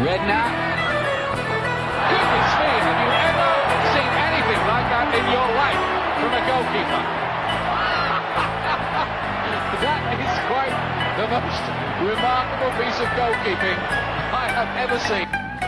Redknapp. Goodness me, have you ever seen anything like that in your life from a goalkeeper? that is quite the most remarkable piece of goalkeeping I have ever seen.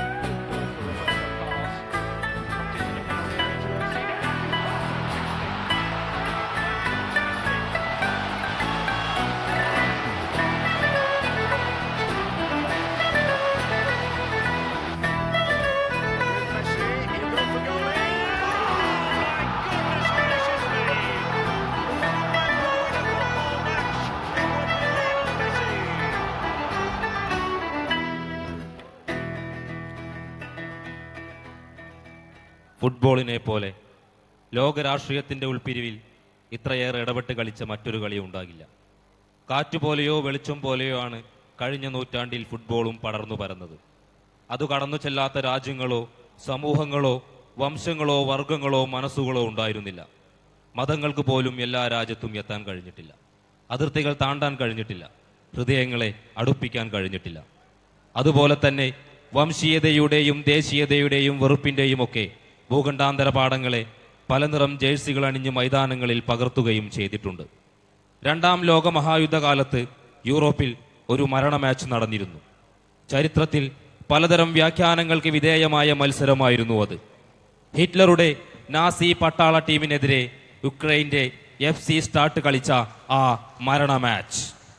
ഫുട്ബോളിനെ പോലെ ലോക രാഷ്ട്രീയത്തിന്റെ ഉൾപ്പിരിവിൽ ഇത്രയേറെ ഇടപെട്ട് കളിച്ച മറ്റൊരു കളിയും ഉണ്ടാകില്ല കാറ്റുപോലെയോ വെളിച്ചം പോലെയോ ആണ് കഴിഞ്ഞ നൂറ്റാണ്ടിൽ ഫുട്ബോളും പടർന്നു പരന്നത് അത് കടന്നു ചെല്ലാത്ത രാജ്യങ്ങളോ സമൂഹങ്ങളോ വംശങ്ങളോ വർഗങ്ങളോ മനസ്സുകളോ ഉണ്ടായിരുന്നില്ല മതങ്ങൾക്ക് പോലും എല്ലാ രാജ്യത്തും എത്താൻ കഴിഞ്ഞിട്ടില്ല അതിർത്തികൾ താണ്ടാൻ കഴിഞ്ഞിട്ടില്ല ഹൃദയങ്ങളെ അടുപ്പിക്കാൻ കഴിഞ്ഞിട്ടില്ല അതുപോലെ തന്നെ വംശീയതയുടെയും ദേശീയതയുടെയും വെറുപ്പിന്റെയും ഒക്കെ ഭൂഖണ്ഡാന്തര പാഠങ്ങളെ പലനിറം ജേഴ്സികൾ അണിഞ്ഞ് മൈതാനങ്ങളിൽ പകർത്തുകയും ചെയ്തിട്ടുണ്ട് രണ്ടാം ലോക മഹായുദ്ധകാലത്ത് യൂറോപ്പിൽ ഒരു മരണ മാച്ച് നടന്നിരുന്നു ചരിത്രത്തിൽ പലതരം വ്യാഖ്യാനങ്ങൾക്ക് വിധേയമായ മത്സരമായിരുന്നു അത് ഹിറ്റ്ലറുടെ നാസി പട്ടാള ടീമിനെതിരെ യുക്രൈന്റെ എഫ് സി സ്റ്റാർട്ട് കളിച്ച ആ മരണ മാച്ച്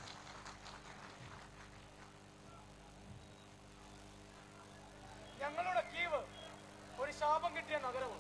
ഞങ്ങളുടെ കീവ് ഒരു ശാപം കിട്ടിയ നഗരമാണ്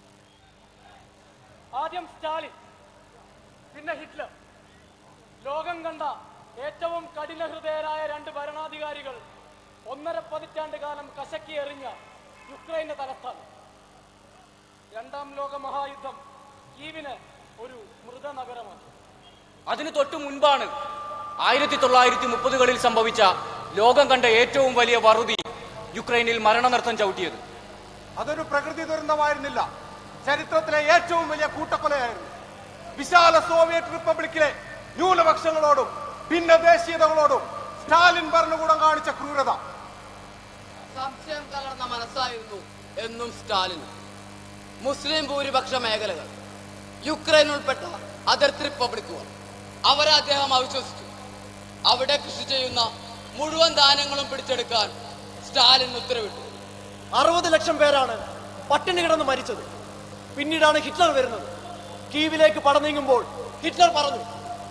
ആദ്യം സ്റ്റാലിൻ പിന്നെ ഹിറ്റ്ലർ ലോകം കണ്ട ഏറ്റവും കഠിനഹൃദയരായ രണ്ട് ഭരണാധികാരികൾ ഒന്നര പതിറ്റാണ്ട് കാലം കശക്കി എറിഞ്ഞ യുക്രൈന്റെ തലസ്ഥാനം രണ്ടാം ലോക മഹായുദ്ധം കീവിന് ഒരു മൃതനഗരമാക്കി അതിന് തൊട്ടു മുൻപാണ് ആയിരത്തി തൊള്ളായിരത്തി മുപ്പതുകളിൽ സംഭവിച്ച ലോകം കണ്ട ഏറ്റവും വലിയ വറുതി യുക്രൈനിൽ മരണനൃത്തം ചവിട്ടിയത് അതൊരു പ്രകൃതി ദുരന്തമായിരുന്നില്ല ചരിത്രത്തിലെ ഏറ്റവും വലിയ കൂട്ടക്കൊലയായിരുന്നു വിശാല സോവിയറ്റ് റിപ്പബ്ലിക്കിലെ ന്യൂനപക്ഷങ്ങളോടും ഭിന്നദേശീയതകളോടും സ്റ്റാലിൻ ഭരണകൂടം കാണിച്ച ക്രൂരത സംശയം കലർന്ന മനസ്സായിരുന്നു എന്നും സ്റ്റാലിന് മുസ്ലിം ഭൂരിപക്ഷ മേഖലകൾ യുക്രൈൻ ഉൾപ്പെട്ട അതിർത്തി റിപ്പബ്ലിക്കുകൾ അവരെ അദ്ദേഹം അവിശ്വസിച്ചു അവിടെ കൃഷി ചെയ്യുന്ന മുഴുവൻ ധാന്യങ്ങളും പിടിച്ചെടുക്കാൻ സ്റ്റാലിൻ ഉത്തരവിട്ടു അറുപത് ലക്ഷം പേരാണ് പട്ടിണി കിടന്ന് മരിച്ചത് പിന്നീടാണ് ഹിറ്റ്ലർ വരുന്നത് കീവിലേക്ക് പടനീങ്ങുമ്പോൾ ഹിറ്റ്ലർ പറഞ്ഞു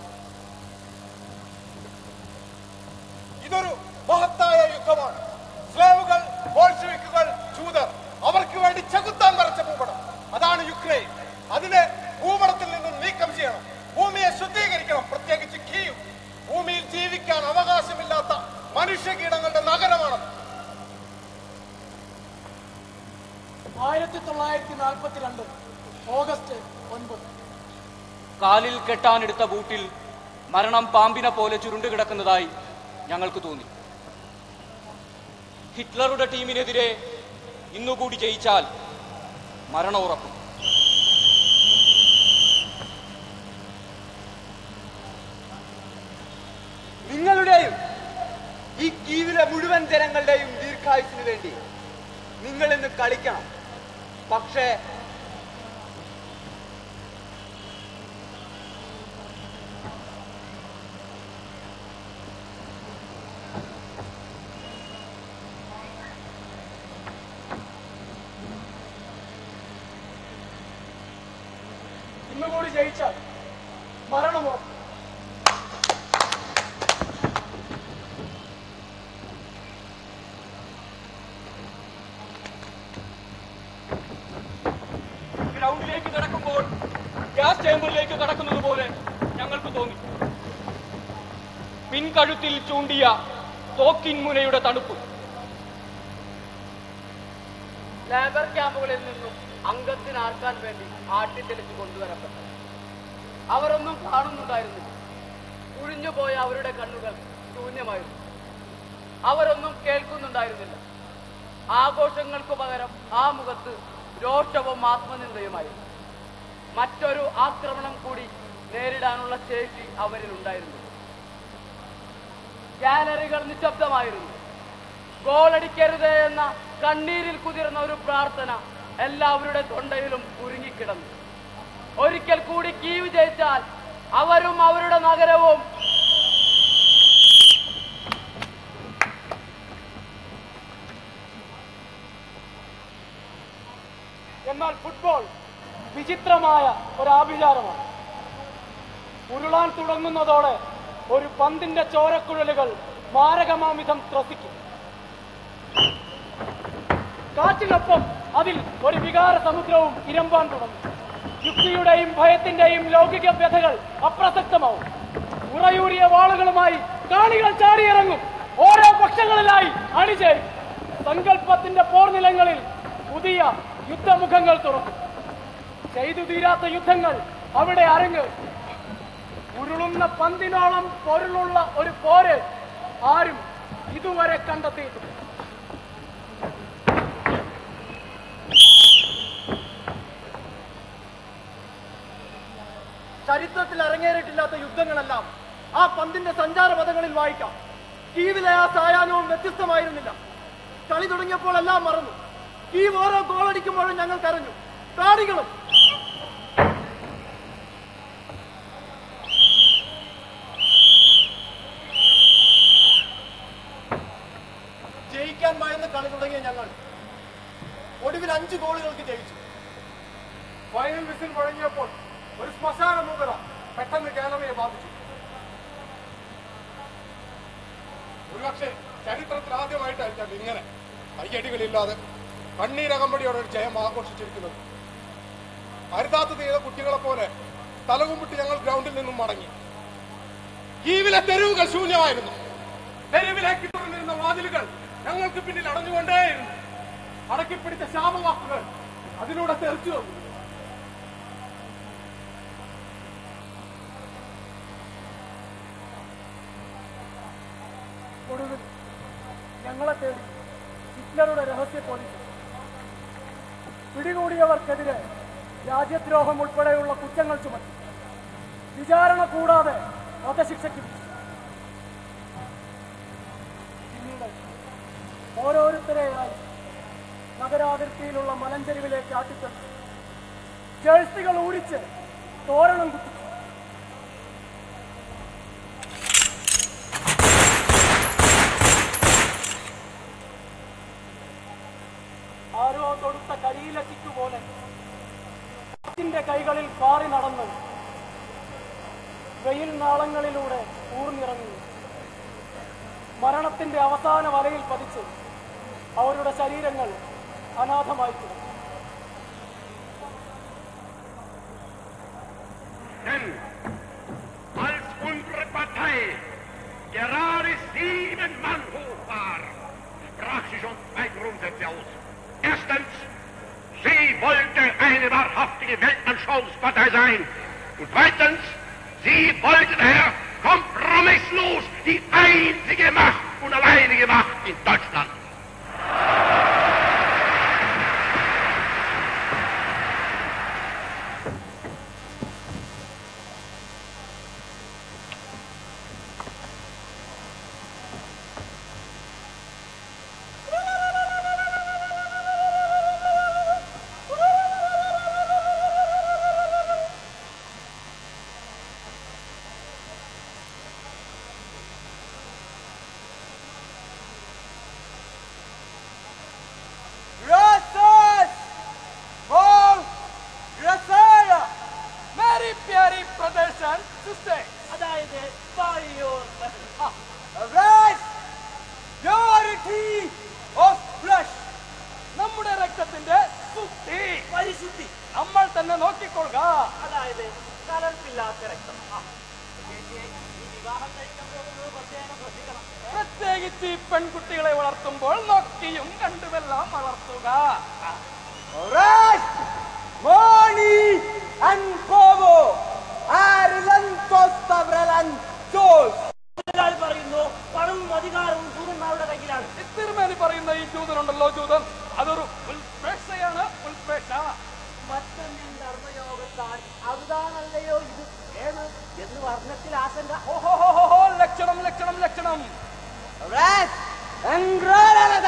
ഇതൊരു മഹത്തായ യുദ്ധമാണ് സ്ലേവുകൾ ബോൾഷെവിക്കുകൾ ജൂതർ അവർക്ക് വേണ്ടി ചെകുത്താൻ വരച്ച ഭൂപടം അതാണ് യുക്രൈൻ അതിനെ ഭൂപടത്തിൽ നിന്നും നീക്കം ചെയ്യണം ഭൂമിയെ ശുദ്ധീകരിക്കണം പ്രത്യേകിച്ച് കീവ് ഭൂമിയിൽ ജീവിക്കാൻ അവകാശമില്ലാത്ത മനുഷ്യകീടങ്ങളുടെ നഗരമാണ് ആയിരത്തി തൊള്ളായിരത്തി നാൽപ്പത്തിരണ്ട് ഓഗസ്റ്റ് ഒൻപത് കാലിൽ കെട്ടാനെടുത്ത ബൂട്ടിൽ മരണം പാമ്പിനെ പോലെ ചുരുണ്ടുകിടക്കുന്നതായി ഞങ്ങൾക്ക് തോന്നി ഹിറ്റ്ലറുടെ ടീമിനെതിരെ ഇന്നുകൂടി ജയിച്ചാൽ മരണം ഉറപ്പും നിങ്ങളുടെയും ഈ കീവിലെ മുഴുവൻ ജനങ്ങളുടെയും ദീർഘായുസിന് വേണ്ടി നിങ്ങൾ ഇന്ന് കളിക്കണം പക്ഷേ ഇന്നുകൂടി ജയിച്ചാൽ മരണമോ ഗ്രൗണ്ടിലേക്ക് കടക്കുമ്പോൾ ഗ്യാസ് ചേമ്പറിലേക്ക് കടക്കുന്നത് പോലെ ഞങ്ങൾക്ക് തോന്നി പിൻകഴുത്തിൽ ചൂണ്ടിയ തോക്കിൻ മുനയുടെ തണുപ്പ് ലേബർ ക്യാമ്പുകളിൽ നിന്നും അംഗത്തിനാർക്കാൻ വേണ്ടി ആട്ടിത്തെളിച്ച് കൊണ്ടുവരപ്പെട്ടത് അവരൊന്നും കാണുന്നുണ്ടായിരുന്നില്ല കുഴിഞ്ഞുപോയ അവരുടെ കണ്ണുകൾ ശൂന്യമായിരുന്നു അവരൊന്നും കേൾക്കുന്നുണ്ടായിരുന്നില്ല ആഘോഷങ്ങൾക്ക് പകരം ആ മുഖത്ത് രോഷവും ആത്മനിന്ദയുമായിരുന്നു മറ്റൊരു ആക്രമണം കൂടി നേരിടാനുള്ള ശേഷി അവരിൽ ഉണ്ടായിരുന്നു ഗാലറികൾ നിശബ്ദമായിരുന്നു ഗോളടിക്കരുതേ എന്ന കണ്ണീരിൽ കുതിർന്ന ഒരു പ്രാർത്ഥന എല്ലാവരുടെ തൊണ്ടയിലും കുരുങ്ങിക്കിടന്നു ഒരിക്കൽ കൂടി കീവ് ജയിച്ചാൽ അവരും അവരുടെ നഗരവും എന്നാൽ ഫുട്ബോൾ വിചിത്രമായ ഒരു ആഭിചാരമാണ് ഉരുളാൻ തുടങ്ങുന്നതോടെ ഒരു പന്തിന്റെ ചോരക്കുഴലുകൾ മാരകമാമിതം ത്രസിക്കും കാറ്റിനൊപ്പം അതിൽ ഒരു വികാര സമുദ്രവും ഇരമ്പാൻ തുടങ്ങും യുക്തിയുടെയും ഭയത്തിന്റെയും ലൗകിക വ്യഥകൾ അപ്രസക്തമാവും ഉറയൂരിയ വാളുകളുമായി കാണികൾ ചാടിയിറങ്ങും ഓരോ പക്ഷങ്ങളിലായി അണിചേരും സങ്കല്പത്തിന്റെ പോർനിലങ്ങളിൽ പുതിയ യുദ്ധമുഖങ്ങൾ തുറക്കും ചെയ്തു തീരാത്ത യുദ്ധങ്ങൾ അവിടെ അരങ്ങ് ഉരുളുന്ന പന്തിനോളം പൊരുളുള്ള ഒരു പോര് ആരും ഇതുവരെ കണ്ടെത്തിയിട്ടില്ല ചരിത്രത്തിൽ അരങ്ങേറിയിട്ടില്ലാത്ത യുദ്ധങ്ങളെല്ലാം ആ പന്തിന്റെ സഞ്ചാരപഥങ്ങളിൽ വായിക്കാം കീവിലെ ആ സായാഹ്നവും വ്യത്യസ്തമായിരുന്നില്ല കളി തുടങ്ങിയപ്പോൾ എല്ലാം മറന്നു കീവ് ഓരോ ഗോളടിക്കുമ്പോഴും ഞങ്ങൾ കരഞ്ഞു കാണികളും ജയിക്കാൻ ഭയന്ന് കളി തുടങ്ങിയ ഞങ്ങൾ ഒടുവിൽ അഞ്ച് ഗോളുകൾക്ക് ജയിച്ചു ഫൈനൽ വിസിൽ മുഴങ്ങിയപ്പോൾ ഒരു ശ്മശാന മൂകത പെട്ടെന്ന് കേരളയെ ബാധിച്ചു ഒരുപക്ഷെ ചരിത്രത്തിൽ ആദ്യമായിട്ടായിരിക്കാം ഇങ്ങനെ കയ്യടികളില്ലാതെ കണ്ണീരകമ്പടിയോടെ ഒരു ജയം ആഘോഷിച്ചിരിക്കുന്നത് അരുതാത്ത ചെയ്ത കുട്ടികളെ പോലെ തലകുമ്പിട്ട് ഞങ്ങൾ ഗ്രൗണ്ടിൽ നിന്നും മടങ്ങി കീവിലെ തെരുവുകൾ ശൂന്യമായിരുന്നു തെരുവിലേക്ക് തുറന്നിരുന്ന വാതിലുകൾ ഞങ്ങൾക്ക് പിന്നിൽ അടഞ്ഞുകൊണ്ടേയിരുന്നു അടക്കിപ്പിടിച്ച ശാപവാക്കുകൾ അതിലൂടെ തെറിച്ചു വന്നു ഒടുവിൽ ഞങ്ങളെ തേടി ഹിറ്റ്ലറുടെ രഹസ്യ പോലീസ് പിടികൂടിയവർക്കെതിരെ രാജ്യദ്രോഹം ഉൾപ്പെടെയുള്ള കുറ്റങ്ങൾ ചുമത്തി വിചാരണ കൂടാതെ വധശിക്ഷയ്ക്ക് വിധിച്ചു. പിന്നീട് ഓരോരുത്തരെയായി നഗരാതിർത്തിയിലുള്ള മലഞ്ചെരുവിലേക്ക് ആട്ടിത്തന്നു ജേഴ്സികൾ ഊരിച്ച് തോരണം കുത്തിച്ചു ആരോ തൊടുത്ത കരിയില ചിക്കുപോലെ ത്തിന്റെ കൈകളിൽ പാറി നടന്ന് വെയിൽ നാളങ്ങളിലൂടെ ഊർന്നിറങ്ങി മരണത്തിന്റെ അവസാന വലയിൽ പതിച്ച് അവരുടെ ശരീരങ്ങൾ അനാഥമായി കിടന്നു Denn als unsere Partei gerade sieben Mann hoch war, sprach sie schon zwei Grundsätze aus. Erstens, sie wollte eine wahrhaftige Weltanschauungspartei sein. Und zweitens, sie wollte daher kompromisslos die einzige Macht und alleinige Macht in Deutschland. Gracias! Paul! Gracias! Very Pyari brothers and sisters. അതായത് Right! Purity of flesh. നമ്മുടെ രക്തത്തിന്റെ ശുദ്ധി പരിശുദ്ധി നമ്മൾ തന്നെ നോക്കിക്കൊള്ളുക അതായത് കലർപ്പില്ലാത്ത രക്തം പ്രത്യേകിച്ച് ഈ പെൺകുട്ടികളെ വളർത്തുമ്പോൾ നോക്കിയും കണ്ടുമെല്ലാം വളർത്തുക Money and power are lentos tabrelantos. പറയുന്നു പണവും അധികാരവും ജൂതന്മാരുടെ കയ്യിലാണ് തിരുമേനി പറയുന്ന ഈ ജൂതനുണ്ടല്ലോ ജൂതൻ അതൊരു ഉൽപ്രേക്ഷയാണ് ഉൽപ്രേക്ഷ മറ്റൊന്നിൻ ധർമ്മയോഗത്താൽ അതാണല്ലയോ ഇത് ഏത് എന്ന് വർണ്ണത്തിൽ ആശങ്ക ഓഹോ ലക്ഷണം ലക്ഷണം ലക്ഷണം Engrada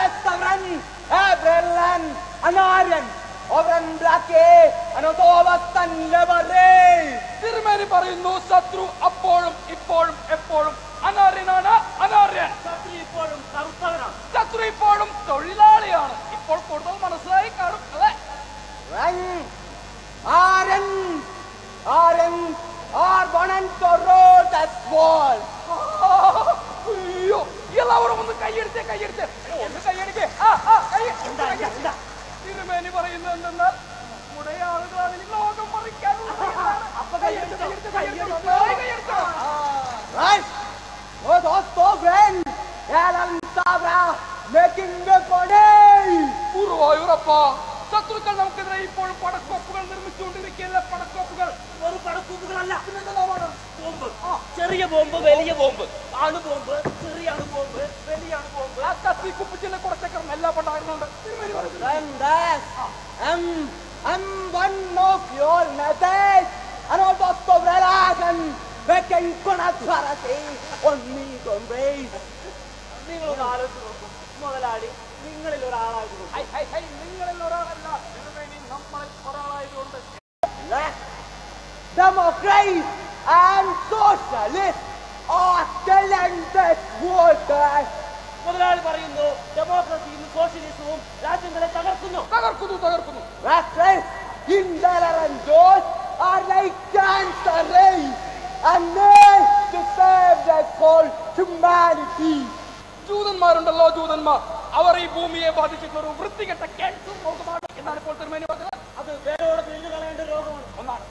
Arjen, Ovren Brake, Anotovastan Lebare. തിരുമേനി പറയുന്നു ശത്രു അപ്പോഴും ഇപ്പോഴും എപ്പോഴും അനാര്യനാണ് അനാര്യൻ ശത്രു ഇപ്പോഴും കറുത്തവനാണ് ശത്രു ഇപ്പോഴും തൊഴിലാളിയാണ് ഇപ്പോൾ കൂടുതൽ മനസ്സിലായി കാണും അതെ Rang, Arjen, Arjen, Arbonen Torot as wall. അയ്യോ എല്ലാവരും ഒന്ന് കൈയടിച്ചേ കൈയടിച്ചേ ഒന്ന് കൈയടിക്കേ ആ ആ കൈ തിരുമേനി പറയുന്നത് എന്തെന്നാൽ നമ്മുടെ ആളുകളാണ് ഈ ലോകം മറിക്കാനുള്ള കൈയടിച്ചോ, കൈയടിച്ചോ, കൈയടിച്ചോ, കൈയടിച്ചോ. Right? What was so grand? Alan Sabra making the body. ഗുരുവായൂരപ്പ ശത്രുക്കൾ നമുക്കെതിരെ ഇപ്പോഴും പടക്കോപ്പുകൾ നിർമ്മിച്ചുകൊണ്ടിരിക്കുകയല്ല പടക്കോപ്പുകൾ ഒരു പടക്കൂപ്പുകളല്ല ബോംബ് ചെറിയ ബോംബ് വലിയ ബോംബ് അണു ബോംബ് ചെറിയ അണു ബോംബ് വലിയ അണു ബോംബ് ആ കത്തി കുപ്പിച്ചിലെ കുറച്ചേക്കറും എല്ലാ പണ്ടായിരുന്നുണ്ട് തിരുമേനി പറഞ്ഞു And that, I'm, I'm one of your methods. And all those sobrellas and making conat para ti on me don't raise. നിങ്ങളൊന്ന് ആലോചിച്ച് നോക്കൂ മുതലാളി നിങ്ങളിൽ ഒരാളായിരുന്നു ഹൈ, ഹൈ, ഹൈ, നിങ്ങളിൽ ഒരാളല്ല തിരുമേനി നമ്മളിൽ ഒരാളായതുകൊണ്ട് Left, Democrats and socialists are telling this world that മുതലാളി പറയുന്നു ഡെമോക്രസിയും സോഷ്യലിസവും രാജ്യങ്ങളെ തകർക്കുന്നു തകർക്കുന്നു തകർക്കുന്നു Rascals, intolerant those are like cancer rays and need to save their whole humanity. ജൂതന്മാരുണ്ടല്ലോ ജൂതന്മാർ അവർ ഈ ഭൂമിയെ ബാധിച്ചിട്ടുള്ള ഒരു വൃത്തികെട്ട ക്യാൻസർ രോഗമാണ് എന്നാണ് ഇപ്പോൾ തിരുമേനി പറഞ്ഞത് അത് വേരോടെ പിഴിഞ്ഞു കളയേണ്ട രോഗമാണ് ഒന്നാണ്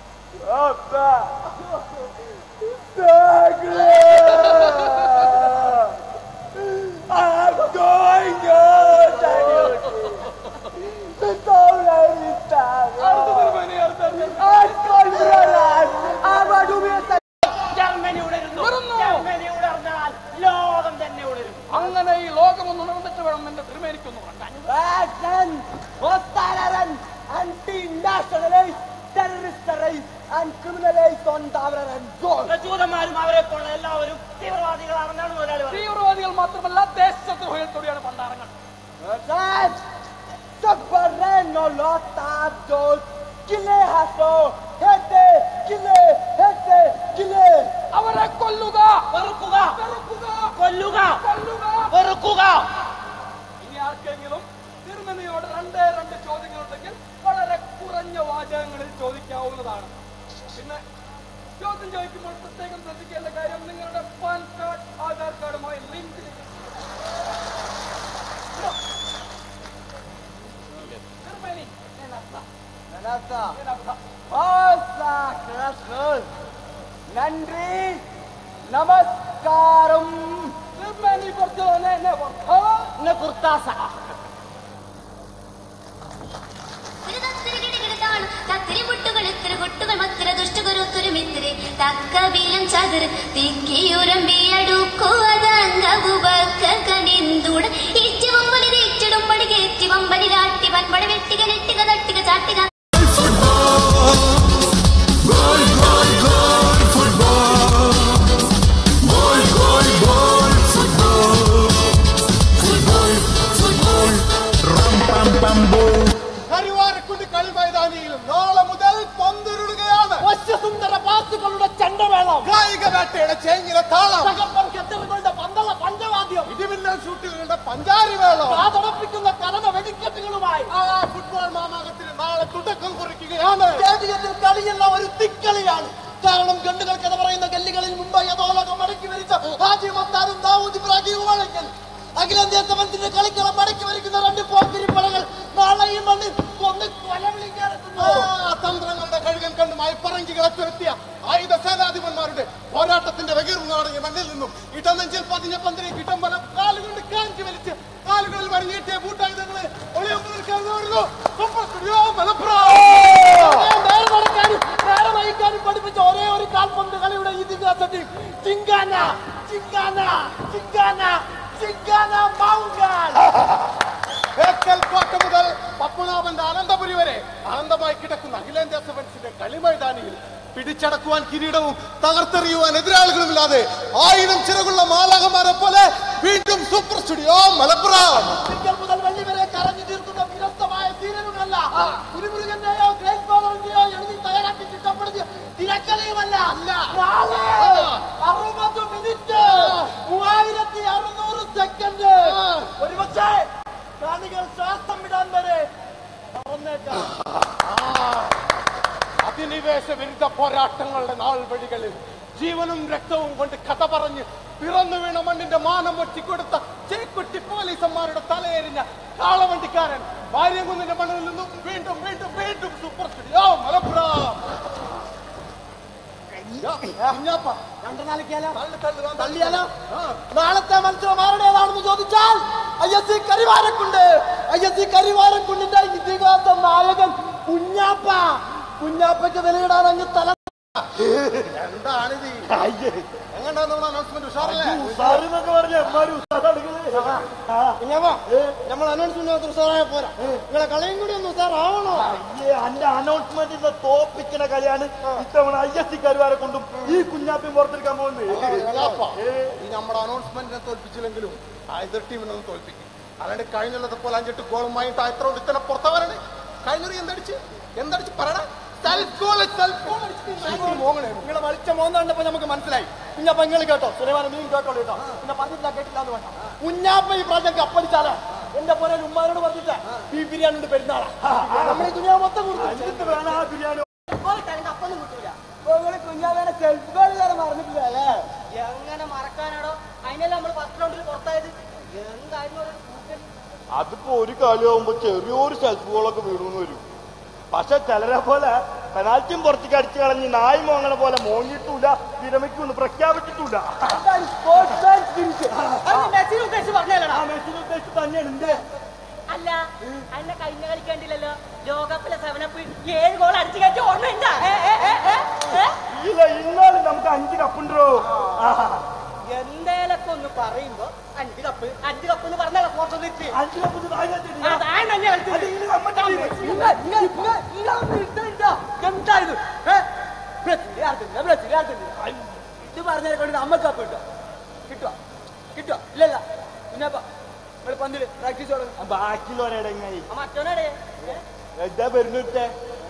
I'm going to It's already അടുത്ത തിരുമേനി അടുത്ത തിരുമേനി. I'm going to be a Germany ഉണരുന്നു ഉണരുന്നു. ജർമ്മനി ഉണർന്നാൽ ലോകം തന്നെ ഉണരും അങ്ങനെ ഈ ലോകം ഒന്ന് ഉണർന്നിട്ട് വേണം എന്റെ തിരുമേനിക്കൊന്ന് ഉറങ്ങാൻ Action! Hostile anti-nationalist, terrorist and criminalized on Davran and Zone. ജൂതന്മാരും അവരെ പോലുള്ള എല്ലാവരും തീവ്രവാദികളാണെന്നാണ് മുതലാളി പറയുന്നത് തീവ്രവാദികൾ മാത്രമല്ല ദേശദ്രോഹികൾ കൂടിയാണ് പണ്ടാരങ്ങൾ Raj! Soberano lotados! Kile haso! Hete! Kile! Hete! Kile! അവരെ കൊല്ലുക വെറുക്കുക വെറുക്കുക, കൊല്ലുക കൊല്ലുക വെറുക്കുക ഇനി ആർക്കെങ്കിലും തിരുമനിയോട് രണ്ടേ രണ്ട് ചോദ്യങ്ങളുണ്ടെങ്കിൽ വളരെ കുറഞ്ഞ വാചകങ്ങളിൽ ചോദിക്കാവുന്നതാണ് പിന്നെ ചോദ്യം ചോദിക്കുമ്പോൾ പ്രത്യേകം ശ്രദ്ധിക്കേണ്ട കാര്യം നിങ്ങളുടെ പാൻ കാർഡ് ആധാർ കാർഡുമായി ലിങ്ക് തിരുമേനി ഞാനർത്ഥ Nanasa! ഞാനർത്ഥ Hosa Krasnul! Nandri! Namaskaram! തിരുമേനി പറഞ്ഞോനെ എന്നെ വർദ്ധ ഇന്ന് കുർത്താസ തത്തിരിമുട്ടുകൾ കൊട്ടുകൾ മത്തിര ദുഷ്ടകുരുത്തുരു മിത്തിരി തക്കബീലം ചതുര് തിക്കിയുരമ്പിയടുക്കുവതങ്കകുബക്കനിന്തുട ഇച്ചിവമ്പലിത് ഇച്ചിടുമ്പടി കേറ്റി വമ്പലിലാട്ടി വൻപട വെട്ടിക നെട്ടിക തട്ടിക ചാട്ടിക കരുവാരക്കുണ്ട് കളി മൈതാനിയിൽ നാളെ മുതൽ പന്തുരുളുകയാണ് സുന്ദര പാസുകളുടെ ചെണ്ടമേളം കായിക വേട്ടയുടെ ചേങ്ങില താളം തകർപ്പൻ കെട്ടലുകളുടെ പന്തള പഞ്ചവാദ്യം ഇടിമിന്നൽ ഷൂട്ടുകളുടെ പഞ്ചാരി വേളം കാതടപ്പിക്കുന്ന കടമ വെടിക്കെട്ടുകളുമായി ആ ഫുട്ബോൾ മാമാകത്തിന് നാളെ തുടക്കം കുറിക്കുകയാണ് സ്റ്റേഡിയത്തിൽ കളിയുള്ള ഒരു തിക്കളിയാണ് കാരണം ഗണ്ടുകൾ കഥ പറയുന്ന ഗല്ലികളിൽ മുംബൈ അതോലകം മടക്കി വരിച്ച ഹാജി മത്താനും ദാവൂദ് ഇബ്രാഹിമുമാണെങ്കിൽ അഖിലേന്ത്യാ സമരത്തിന്റെ കളിക്കളം മടക്കി വരിക്കുന്ന രണ്ട് പോക്കിരിപ്പടകൾ നാളെ ഈ മണ്ണിൽ കൊന്ന് കൊല വിളിക്കാനെത്തുന്നു ആ തന്ത്രങ്ങളുടെ കഴുകൻ കണ്ടുമായി പറങ്കികളെ തുരത്തിയ ആയുധ സേനാധിപന്മാരുടെ പോരാട്ടത്തിന്റെ വെകിർന്നാണ് ഈ മണ്ണിൽ നിന്നും ഇടനെഞ്ചിൽ പതിഞ്ഞ പന്തിലേക്ക് ഇടം വല കാലുകൊണ്ട് കാഞ്ചി വലിച്ച് കാലുകളിൽ വരഞ്ഞിട്ടിയ ബൂട്ടായുധങ്ങളെ ഒളിയൊപ്പ് നിൽക്കാൻ വരുന്നു സൂപ്പർ സ്റ്റുഡിയോ മലപ്പുറം നേരെ നടക്കാനും നേരെ വഹിക്കാനും പഠിപ്പിച്ച ഒരേ ഒരു കാൽപന്ത് കളിയുടെ ഇതിഹാസത്തിൽ ചിങ്കാന ചിങ്കാന ചിങ്കാന ചിങ്കാന മൗങ്കാൻ ബേക്കൽ കോട്ട മുതൽ പത്മനാഭന്റെ അനന്തപുരി വരെ അനന്തമായി കിടക്കുന്ന അഖിലേന്ത്യാ സെവൻസിന്റെ കളിമൈതാനിയിൽ പിടിച്ചടക്കുവാൻ കിരീടവും തകർത്തെറിയുവാൻ എതിരാളികളുമില്ലാതെ ആയിരം ചിറകുള്ള മാലാകന്മാരെ പോലെ വീണ്ടും സൂപ്പർ സ്റ്റുഡിയോ മലപ്പുറം തിങ്കൾ മുതൽ വെള്ളി വരെ കരഞ്ഞു തീർക്കുന്ന വിരസമായ സീരനുകളല്ല കുരുമുരുകന്റെയോ ഗ്രേറ്റ് ഫാദറിന്റെയോ എഴുതി തയ്യാറാക്കി ചിട്ടപ്പെടുത്തിയ തിരക്കഥയുമല്ല നാല് അറുപത് മിനിറ്റ് മൂവായിരത്തി അറുന്നൂറ് സെക്കൻഡ് ഒരുപക്ഷേ കാണികൾ ശ്വാസം വിടാൻ വരെ മറന്നേക്കാം അധിനിവേശ വിരുദ്ധ പോരാട്ടങ്ങളുടെ നാൾവഴികളിൽ ജീവനും രക്തവും കൊണ്ട് കഥ പറഞ്ഞ് പിറന്നു വീണ മണ്ണിന്റെ മാനം ഒറ്റിക്കൊടുത്ത ചേക്കുട്ടി പോലീസന്മാരുടെ തലയെറിഞ്ഞ കാളവണ്ടിക്കാരൻ വാര്യംകുന്നിന്റെ മണ്ണിൽ നിന്നും വീണ്ടും വീണ്ടും വീണ്ടും സൂപ്പർ സ്റ്റുഡിയോ മലപ്പുറം കുഞ്ഞാപ്പ, തള്ളിയാലോ നാളത്തെ മത്സരം ആരുടേതാണെന്ന് ചോദിച്ചാൽ I S C Karivarakkundu I S C കരിവാരക്കുണ്ടിന്റെ ഇതിഹാസ നായകൻ കുഞ്ഞാപ്പ കുഞ്ഞാപ്പയ്ക്ക് വിലയിടാൻ അങ്ങ് തല എന്താണിത് എങ്ങനെയാ നമ്മുടെ അനൗൺസ്മെന്റ് ഉഷാറല്ലേ നമ്മൾ അനൗൺസ്മെന്റ് ഉത്സവമായ പോരാ നിങ്ങളെ കളിയും കൂടി ഒന്ന് ഉത്സാഹമാവണോ അന്റെ അനൗൺസ്മെന്റിന്റെ തോപ്പിക്കുന്ന കളിയാണ് ഇത്തവണ ഐ എസ് സി കരുവാരെ കൊണ്ടും ഈ കുഞ്ഞാപ്പിയും പുറത്തെടുക്കാൻ പോകുന്നത് കലാപ്പ, ഈ നമ്മുടെ അനൗൺസ്മെന്റിനെ തോൽപ്പിച്ചില്ലെങ്കിലും ആ എതിർ ടീമിനൊന്നും തോൽപ്പിക്കും അല്ലാണ്ട് കഴിഞ്ഞുള്ളത് പോലെ അഞ്ചെട്ട് ഗോളുമായി താഴ്ത്ര ഇത്തന്നെ പുറത്തവരാണ് കഴിഞ്ഞൊരു എന്തടിച്ച് എന്തടിച്ച് പറയണ സെൽഫ് ഗോൾ സെൽഫ് ഗോൾ നിങ്ങളെ വലിച്ച മോന്ന് കണ്ടപ്പോ നമുക്ക് മനസ്സിലായി കുഞ്ഞാപ്പ നിങ്ങൾ കേട്ടോ സുലൈമാന നീ കേട്ടോ കേട്ടോ പിന്നെ പറഞ്ഞില്ല കേട്ടില്ല എന്ന് വേണ്ട കുഞ്ഞാപ്പ ഈ പ്രാവശ്യം കപ്പടിച്ചാലേ എന്റെ പോലെ ഉമ്മാരോട് പറഞ്ഞിട്ട് ബീഫ് ബിരിയാണി ഉണ്ട് പെരുന്നാളാ നമ്മൾ ഈ കുഞ്ഞാ മൊത്തം കൊടുത്തു വേണം ആ ബിരിയാണി കപ്പൊന്നും കിട്ടൂല കുഞ്ഞാവേനെ സെൽഫ് ഗോൾ മറന്നിട്ടില്ല അല്ലേ എങ്ങനെ മറക്കാനാടോ അതിനല്ല നമ്മൾ ഫസ്റ്റ് റൗണ്ടിൽ പുറത്തായത് എന്തായിരുന്നു ഒരു കൂട്ടൽ? അതിപ്പോ ഒരു കളിയാവുമ്പോ ചെറിയൊരു സെൽഫ് ഗോളൊക്കെ വീണു വരും പക്ഷെ ചിലരെ പോലെ പെനാൽറ്റിയും പുറത്തേക്ക് അടിച്ചു കളഞ്ഞ് നായ് മോങ്ങണ പോലെ മോങ്ങിയിട്ടില്ല വിരമിക്കുന്നു പ്രഖ്യാപിച്ചിട്ടില്ല അത് മെസ്സിനെ ഉദ്ദേശിച്ച് പറഞ്ഞതല്ലടാ. ഉദ്ദേശിച്ച് തന്നെയാണ് എന്റെ അല്ല അന്നെ കഴിഞ്ഞ കളിക്കണ്ടില്ലല്ലോ ലോകകപ്പിലെ സെവനപ്പ് ഏഴ് ഗോൾ അടിച്ചു കയറ്റി ഓർമ്മയില്ല ഏ, ഏ, ഏ, ഏ, ഏ? ഇല്ല ഇന്നാലും നമുക്ക് അഞ്ച് കപ്പുണ്ടോ എന്തേലൊക്കെ ഒന്ന് പറയുമ്പോ അഞ്ച് കപ്പ് അഞ്ച് കപ്പ് എന്ന് പറഞ്ഞാൽ ഫോട്ടോ തിരിച്ച് അഞ്ച് കപ്പ് ആ, താൻ തന്നെ കളിച്ചത്. ഇങ്ങ, ഇങ്ങ, ഇങ്ങ, ഇങ്ങ ഒന്ന് ഇട്ടോ, ഇട്ടോ. എന്താ ഇത് ഏ? ബ്രസീൽ ആർക്കുന്നില്ല, ബ്രസീൽ ആർക്കുന്നില്ല. ഐ, ഇത് പറഞ്ഞാൽ കൊണ്ട് നമ്മക്ക് കപ്പ് കിട്ടോ കിട്ടുക കിട്ടുക ഇല്ലല്ല കുഞ്ഞാപ്പ നിങ്ങൾ പന്തില് പ്രാക്ടീസ് തുടങ്ങും ബാക്കിയുള്ളവരെടങ്ങായി മറ്റോനെ എന്താ വരുന്നിട്ടേ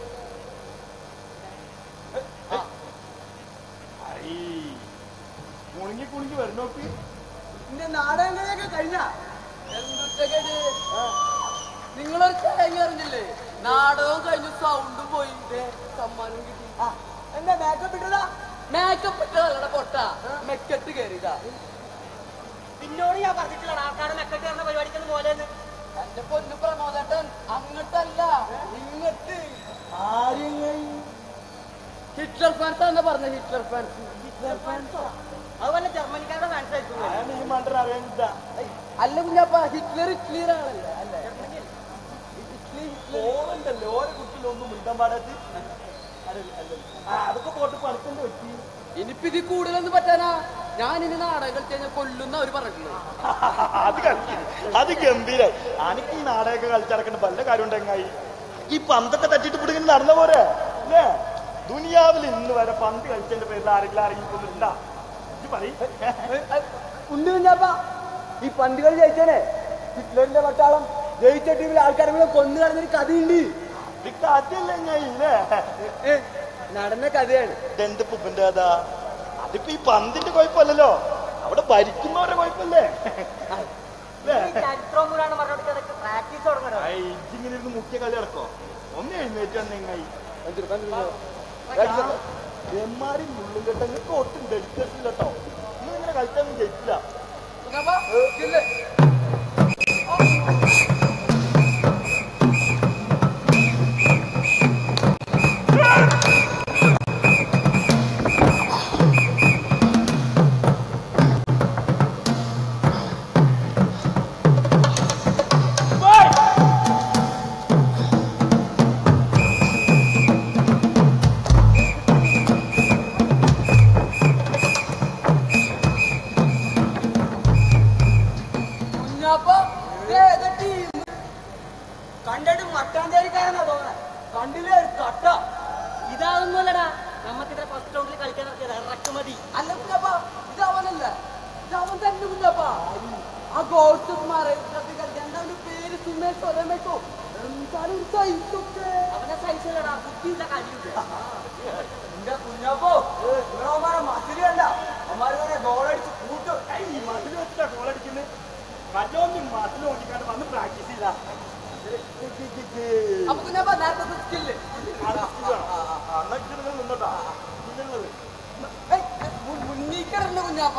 കുണുങ്ങി കുണുങ്ങി വരണോക്ക് എന്റെ നാടകങ്ങളെയൊക്കെ കഴിഞ്ഞ എന്തൊക്കെ നിങ്ങളൊരു തേങ്ങ അറിഞ്ഞില്ലേ നാടകവും കഴിഞ്ഞു സൗണ്ടും പോയി ദേ, സമ്മാനം കിട്ടി എന്താ മേക്കപ്പ് ഇട്ടതാ മേക്കപ്പ് ഇട്ടതല്ലട പൊട്ട മെക്കെട്ട് കയറിയതാ പിന്നോട് ഞാൻ പറഞ്ഞിട്ടില്ല ആൾക്കാരുടെ മെക്കട്ട് പറഞ്ഞ പരിപാടിക്കുന്ന പോലെ എന്റെ പൊന്നു പ്രമോദേട്ടൻ അങ്ങട്ടല്ല ഇങ്ങട്ട് ഹിറ്റ്ലർ ഫാൻസ് എന്ന് പറഞ്ഞ ഹിറ്റ്ലർ ഫാൻസ് ഹിറ്റ്ലർ ഫാൻസോ അതുപോലെ ജർമ്മനിക്കാരുടെ ഫാൻസ് ആയിരിക്കും ഈ മണ്ടർ അറിയാനില്ല അല്ല കുഞ്ഞാപ്പ ഹിറ്റ്ലർ ഹിറ്റ്ലർ ആണല്ലേ അല്ലേ ഓളുണ്ടല്ലോ ഓരോ കുട്ടിയിലൊന്നും മിണ്ടാൻ പാടാത്ത അതൊക്കെ പോട്ട് പണിക്കന്റെ വെട്ടി ഇനിയിപ്പോ ഇതിൽ കൂടുതലൊന്നും പറ്റാനാ ഞാൻ ഇനി നാടകം കളിച്ച് കഴിഞ്ഞാൽ കൊല്ലുന്ന അവര് പറഞ്ഞിട്ടുള്ളത് അത് കളിക്കും അത് ഗംഭീരായി അനക്ക് ഈ നാടകമൊക്കെ കളിച്ചിറക്കേണ്ട വല്ല കാര്യം ഉണ്ടെങ്കിൽ ഈ പന്തൊക്കെ തട്ടിട്ട് പിടിക്കുന്ന നടന്ന പോരെ അല്ലേ ദുനിയാവിൽ ഇന്ന് വരെ പന്ത് കളിച്ചതിന്റെ പേരിൽ ആരെങ്കിലും ആരെങ്കിലും കൊണ്ടിട്ടുണ്ടാ ഇത് പറയും ഉണ്ട് കുഞ്ഞാപ്പ ഈ പന്തുകൾ ജയിച്ചേനെ ഹിറ്റ്ലറിന്റെ പട്ടാളം ജയിച്ച ടീമിൽ ആൾക്കാരെ കൂടെ കൊന്നു കളഞ്ഞൊരു കഥയുണ്ട് ഇത് കഥയല്ലേ ഇല്ലേ നടന്ന കഥയാണ് ഇതെന്ത് പുപ്പന്റെ കഥ അതിപ്പോ ഈ പന്തിന്റെ കുഴപ്പമല്ലല്ലോ അവിടെ ഭരിക്കുന്നവരുടെ കുഴപ്പല്ലേ അല്ലേ ചരിത്രം കൂടാണ് പറഞ്ഞോട്ട് അതൊക്കെ പ്രാക്ടീസ് തുടങ്ങണം ഐ, ഇജ്ജിങ്ങനെ ഇരുന്ന് മുഖ്യ കളി നടക്കോ ഒന്ന് എഴുന്നേറ്റ് വന്നെങ്ങായി എമ്മാരി മുള്ളും കെട്ടങ്ങൾക്ക് ഒട്ടും ഡെഡിക്കേഷൻ കേട്ടോ നിങ്ങൾ ഇങ്ങനെ കളിച്ചാലും ജയിച്ചില്ല കുഞ്ഞാപ്പ ഏതാ ടീം കണ്ടിട്ട് മട്ടാഞ്ചേരിക്കാരെന്നാ തോന്നണേ കണ്ടില്ലേ ഒരു കട്ട ഇതാതൊന്നുമല്ലടാ നമുക്കിത്ര ഫസ്റ്റ് റൗണ്ടിൽ കളിക്കാൻ ഇറക്കിയത് ഇറക്കുമതി അല്ല കുഞ്ഞാപ്പ ഇത് അവനല്ല ഇത് അവൻ തന്നെ കുഞ്ഞാപ്പ ആ ഗോൾസുമാരെ കളിക്കാൻ എന്താ അവന്റെ പേര് സുമേഷോ രമേശോ എന്തായാലും ഒരു സൈസൊക്കെ അവനെ സൈസല്ലടാ ബുദ്ധിയില്ല കഴിയുണ്ട് എന്റെ കുഞ്ഞപ്പോ നിങ്ങളവന്മാരെ മസിൽ കണ്ട അവന്മാരെ ഗോളടിച്ച് കൂട്ടും ഈ മസിൽ വെച്ചിട്ടാ ഗോൾ അടിക്കുന്നത് നല്ലോണം മസിൽ നോക്കിക്കാണ്ട് വന്ന് പ്രാക്ടീസ് ചെയ്താ അപ്പൊ കുഞ്ഞപ്പ നേരത്തെ സ്കില്ല് നിന്നോട്ടാ മുന്നീക്കറല്ല കുഞ്ഞാപ്പ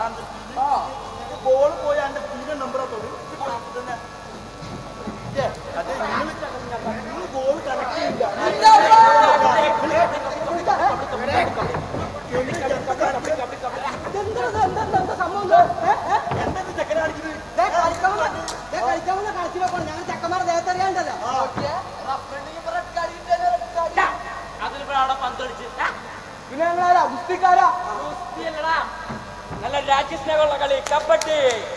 ബോൾ പോയി എന്റെ തീരെ നമ്പറാ തോന്നി തന്നെ അതെ നിങ്ങൾ ബോൾ കണക്ട് ചെക്കന്മാരെ നേരത്തെ അറിയാണ്ടല്ലോ അതിലിപ്പോഴാണ് പന്ത് കളിച്ച് പിന്നെ ഞങ്ങളാരാ ഗുസ്തിക്കാരാ ഗുസ്തിയല്ലടാ. നല്ല രാജ്യസ്നേഹമുള്ള കളി കബഡി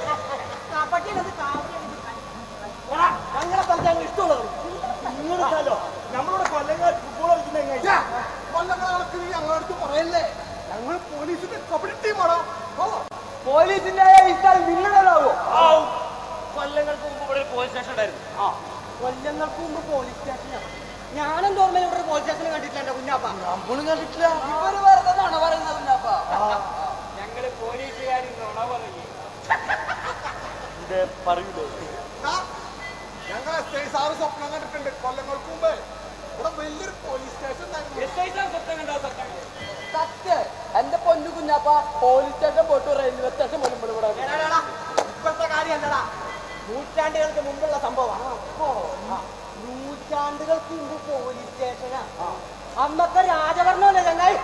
ഞങ്ങളെ സ്ഥലത്ത് ഞങ്ങൾ ഇഷ്ടമുള്ളത് നിങ്ങളോ നമ്മളിവിടെ കൊല്ലങ്ങൾ ഫുട്ബോൾ കളിക്കുന്ന എങ്ങനെ കൊല്ലങ്ങളൊക്കെ നീ ഞങ്ങളടുത്ത് പറയല്ലേ ഞങ്ങൾ പോലീസിന്റെ കബഡി ടീമാണോ പോലീസിന്റെ ഈ സ്ഥലം നിങ്ങളുടെതാവോ കൊല്ലങ്ങൾക്ക് മുമ്പ് ഇവിടെ ഒരു പോലീസ് സ്റ്റേഷൻ ഉണ്ടായിരുന്നു ആ കൊല്ലങ്ങൾക്ക് മുമ്പ് പോലീസ് സ്റ്റേഷനാണ് ഞാനെന്തോ ഓർമ്മ ഇവിടെ ഒരു പോലീസ് സ്റ്റേഷൻ കണ്ടിട്ടില്ല എന്റെ കുഞ്ഞാപ്പ നമ്മളും കണ്ടിട്ടില്ല ഇവര് വെറുതെയാണ് പറയുന്നത് കുഞ്ഞാപ്പ ഞങ്ങള് പോലീസുകാരി നുണ പറഞ്ഞു ഇത് പറയൂലേ ഞങ്ങൾ എസ് ഐ സാറ് സ്വപ്നം കണ്ടിട്ടുണ്ട് കൊല്ലങ്ങൾക്ക് മുമ്പ് ഇവിടെ വലിയൊരു പോലീസ് സ്റ്റേഷൻ ഉണ്ടായിരുന്നു സത്യം എന്റെ പൊന്നു കുഞ്ഞാപ്പ പോലീസ് സ്റ്റേഷൻ പോയിട്ട് റെയിൽവേ സ്റ്റേഷൻ വരുമ്പോൾ ഇവിടെ ഇപ്പോഴത്തെ കാര്യം എന്താ നൂറ്റാണ്ടുകൾക്ക് മുമ്പുള്ള സംഭവമാണ് അപ്പോ നൂറ്റാണ്ടുകൾക്ക് മുമ്പ് പോലീസ് സ്റ്റേഷനാ അന്നൊക്കെ രാജഭരണമല്ലേ ചങ്ങായി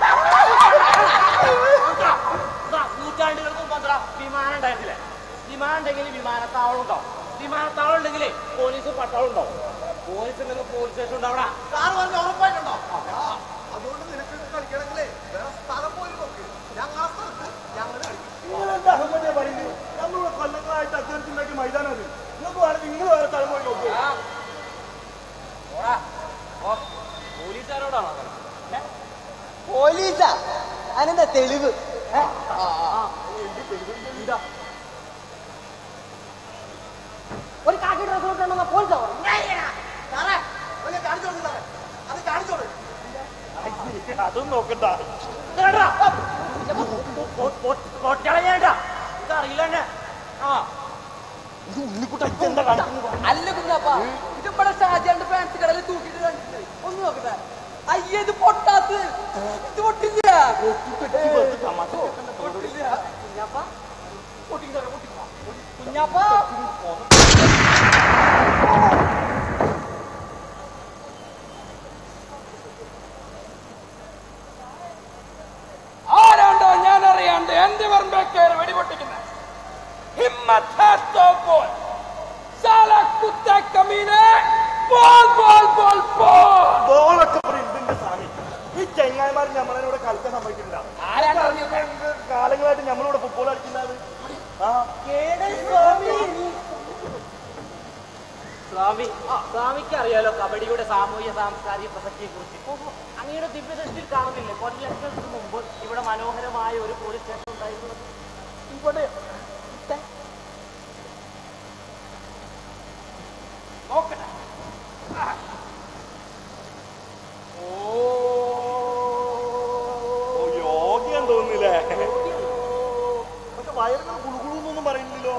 നൂറ്റാണ്ടുകൾക്ക് മുമ്പ് എന്താ വിമാനം ഉണ്ടായിരുന്നില്ലേ വിമാനം ഉണ്ടെങ്കിൽ വിമാനത്താവളം ഉണ്ടാവും വിമാനത്താവളം ഉണ്ടെങ്കിൽ പോലീസും പട്ടാളം ഉണ്ടാവും പോലീസ് ഉണ്ടെങ്കിൽ പോലീസ് സ്റ്റേഷൻ ഉണ്ടാവണം സാറ് പറഞ്ഞ ഉറപ്പായിട്ടുണ്ടോ ആ, അതുകൊണ്ട് നിനക്ക് കളിക്കണമെങ്കിലേ വേറെ സ്ഥലം പോയി നോക്ക് ഞങ്ങളെ സ്ഥലത്ത് ഞങ്ങൾ കളിക്കും നിങ്ങളെന്താ അഹമ്മദിയാ പറയുന്നത് നമ്മളിവിടെ കൊല്ലങ്ങളായിട്ട് അധ്വാനിച്ചുണ്ടാക്കിയ മൈതാനം അത് നിങ്ങൾക്ക് വേണം നിങ്ങൾ വേറെ സ്ഥലം പോയി നോക്കൂ പോലീസുകാരോടാണോ പോലീസാ അതിനെന്താ തെളിവ് ഏ? ഇതാ. ഒരു കാക്കി ഡ്രസ് ഇട്ടുണ്ടെന്നാ പോലീസാ സാറേ ഒന്ന് കാണിച്ചോളൂ സാറേ അത് കാണിച്ചോളൂ അതും നോക്കണ്ട ഇതറിയില്ല എന്നെ ആ എന്താ കാണിക്കുന്നത് അല്ല കുഞ്ഞാപ്പ ഇത് ഇവിടെ ഷാജാണ്ട് ഫാൻസ് കടയിൽ തൂക്കിട്ട് കണ്ടിട്ടില്ലേ ഒന്ന് നോക്കട്ടെ അയ്യ ഇത് പൊട്ടാത്ത് ഇത് പൊട്ടില്ല പൊട്ടില്ല കുഞ്ഞാപ്പ പൊട്ടിക്കില്ല പൊട്ടിക്കില്ല കുഞ്ഞാപ്പ ആരാണ്ടോ ഞാൻ അറിയാണ്ട് എന്റെ പറമ്പേക്കേറി വെടിപൊട്ടിക്കുന്നത് ഹിമ്മത്ത് है तो बोल साला कुत्ते कमीने बोल बोल बोल बोल ബോളൊക്കെ ഇവിടെ ഇതിന്റെ സാമി ഈ ചെങ്ങായിമാർ നമ്മളതിനോട് കളിക്കാൻ സമ്മതിക്കില്ല കാലങ്ങളായിട്ട് നമ്മളിവിടെ ഫുട്ബോൾ കളിക്കുന്നത് ആ സ്വാമി സ്വാമിക്ക് അറിയാലോ കബഡിയുടെ സാമൂഹ്യ സാംസ്കാരിക പ്രസക്തിയെ കുറിച്ച് അങ്ങയുടെ ദിവ്യദൃഷ്ടിയിൽ കാണുന്നില്ലേ കൊല്ലങ്ങൾക്ക് മുമ്പ് ഇവിടെ മനോഹരമായ ഒരു പോലീസ് സ്റ്റേഷൻ ഉണ്ടായിരുന്നു ഇവിടെ നോക്കട്ടെ ഓ യോഗയാന്ന് തോന്നുന്നില്ലേ പക്ഷെ വയറുകൾ ഗുളുകുളൂന്നൊന്നും പറയുന്നില്ലല്ലോ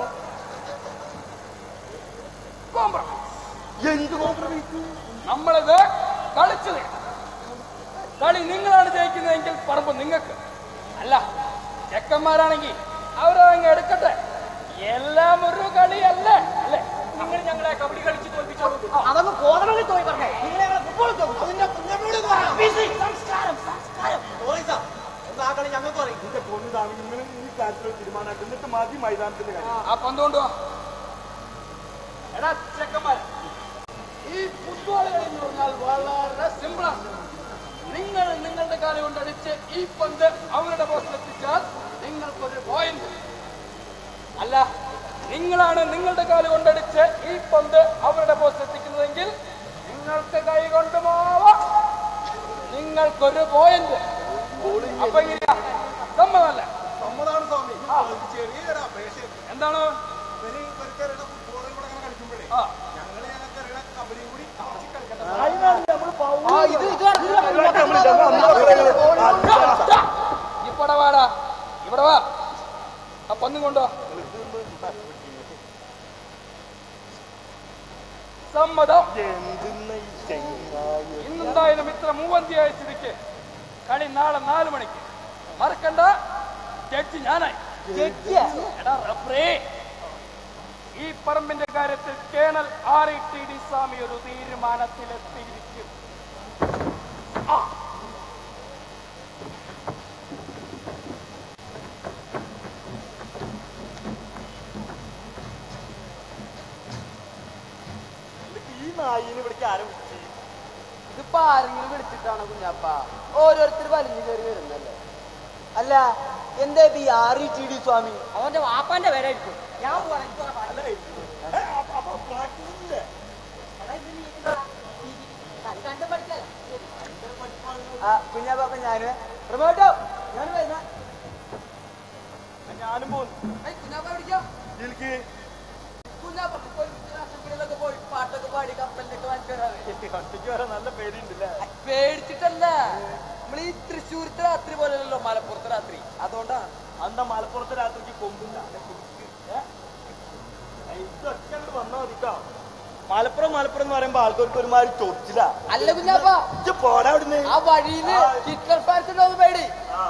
കോംപ്രമൈസ് എന്ത് കോംപ്രമൈസ് നമ്മളിത് കളിച്ചു തീർക്കണം. കളി നിങ്ങളാണ് ജയിക്കുന്നതെങ്കിൽ പറമ്പ് നിങ്ങൾക്ക് അല്ല ചെക്കന്മാരാണെങ്കിൽ അവരങ്ങ് എടുക്കട്ടെ എല്ലാം ഒരു കളിയല്ല അല്ലേ നിങ്ങൾ ഞങ്ങളെ കബഡി കളിച്ച് തോൽപ്പിച്ചോളൂ അതൊന്ന് പോകണമെങ്കിൽ തോന്നി പറഞ്ഞേ നിങ്ങളെ ഫുട്ബോൾ അതിന്റെ കുഞ്ഞമ്മയോട് സംസ്കാരം സംസ്കാരം പോലീസാ എന്നാ ആ കളി ഞങ്ങൾക്ക് പറയും എന്റെ പൊന്നിതാണ് നിങ്ങൾ ഈ കാര്യത്തിൽ തീരുമാനമാക്കി എന്നിട്ട് മതി മൈതാനത്തിന്റെ കാര്യം ആ പന്ത് കൊണ്ടുവാ എടാ ചെക്കന്മാർ ഈ ഫുട്ബോൾ കളി എന്ന് പറഞ്ഞാൽ വളരെ സിമ്പിളാണ് നിങ്ങൾ നിങ്ങളുടെ കാലം കൊണ്ടടിച്ച് ഈ പന്ത് അവരുടെ ബോസിലെത്തിച്ചാൽ നിങ്ങൾക്കൊരു പോയിന്റ് അല്ല നിങ്ങളാണ് നിങ്ങളുടെ കാല് കൊണ്ടടിച്ച് ഈ പന്ത് അവരുടെ പോസ്റ്റിലെത്തിക്കുന്നതെങ്കിൽ നിങ്ങൾക്ക് കൈ കൊണ്ടുപോവാം നിങ്ങൾക്കൊരു പോയിന്റ് അപ്പൊ ഇങ്ങനെയാ സമ്മതമല്ല സമ്മതാണ് സ്വാമി അത് ചെറിയൊരു അപേക്ഷ എന്താണ് ഇവര് ഇവർക്കറിയണ ഫുട്ബോളും കൂടെ അങ്ങനെ കളിക്കുമ്പോഴേ ആ ഞങ്ങള് ഞങ്ങൾക്കറിയണ കബഡിയും കൂടി സമ്മതം എന്തിന്ന ഈ ചെങ്ങായി ഇന്നെന്തായാലും ഇത്ര മൂവന്തിയായ സ്ഥിതിക്ക് കളി നാളെ നാല് മണിക്ക് മറക്കണ്ട ജഡ്ജി ഞാനായി എടാ റഫറേ ഈ പറമ്പിന്റെ കാര്യത്തിൽ colonel R E T D Swami ഒരു തീരുമാനത്തിലെത്തിയിരിക്കും ആ ഈ നായിനെ ഇവിടേക്ക് ആരും വിളിച്ചു ഇതിപ്പോ ആരെങ്കിലും വിളിച്ചിട്ടാണോ കുഞ്ഞാപ്പ ഓരോരുത്തർ വലിഞ്ഞു കയറി വരുന്നല്ലേ അല്ല എന്താ ഇപ്പൊ ഈ R E T D Swami അവന്റെ വാപ്പാന്റെ പേരായിരിക്കും ഞാൻ പോവാണ്, എനിക്ക് പോകാൻ പാടില്ല. അപ്പൊ പ്രാക്ടീസില്ലേ ആ കുഞ്ഞാപ്പ അപ്പൊ ഞാന് പ്രമോട്ടോ ഞാൻ വരുന്ന ഞാനും പോകുന്നു കുഞ്ഞാപ്പ പിടിക്കാം ഇതിലേക്ക് കുഞ്ഞാപ്പ പോയി അസംബ്ലിയിലൊക്കെ പോയി പാട്ടൊക്കെ പാടി കപ്പലിലൊക്കെ വാങ്ങിച്ചു ഒറ്റയ്ക്ക് വരാൻ നല്ല പേടിയുണ്ടല്ലേ പേടിച്ചിട്ടല്ല നമ്മൾ ഈ തൃശ്ശൂരത്തെ രാത്രി പോലെയല്ലോ മലപ്പുറത്തെ രാത്രി അതുകൊണ്ടാണ് അന്താ മലപ്പുറത്തെ രാത്രിക്ക് കൊമ്പില്ല ഇതൊക്കെ അങ്ങോട്ട് വന്നാ മതിട്ടോ മലപ്പുറം മലപ്പുറം എന്ന് പറയുമ്പോ ആൾക്കാർക്ക് ഒരുമാതിരി ചൊറിച്ചില്ല അല്ല കുഞ്ഞാപ്പ ഇജ്ജ് പോടാ അവിടുന്ന് ആ വഴിയില് ചിക്കൻ ഫാൻസ് ഉണ്ടാവും പേടി ആ.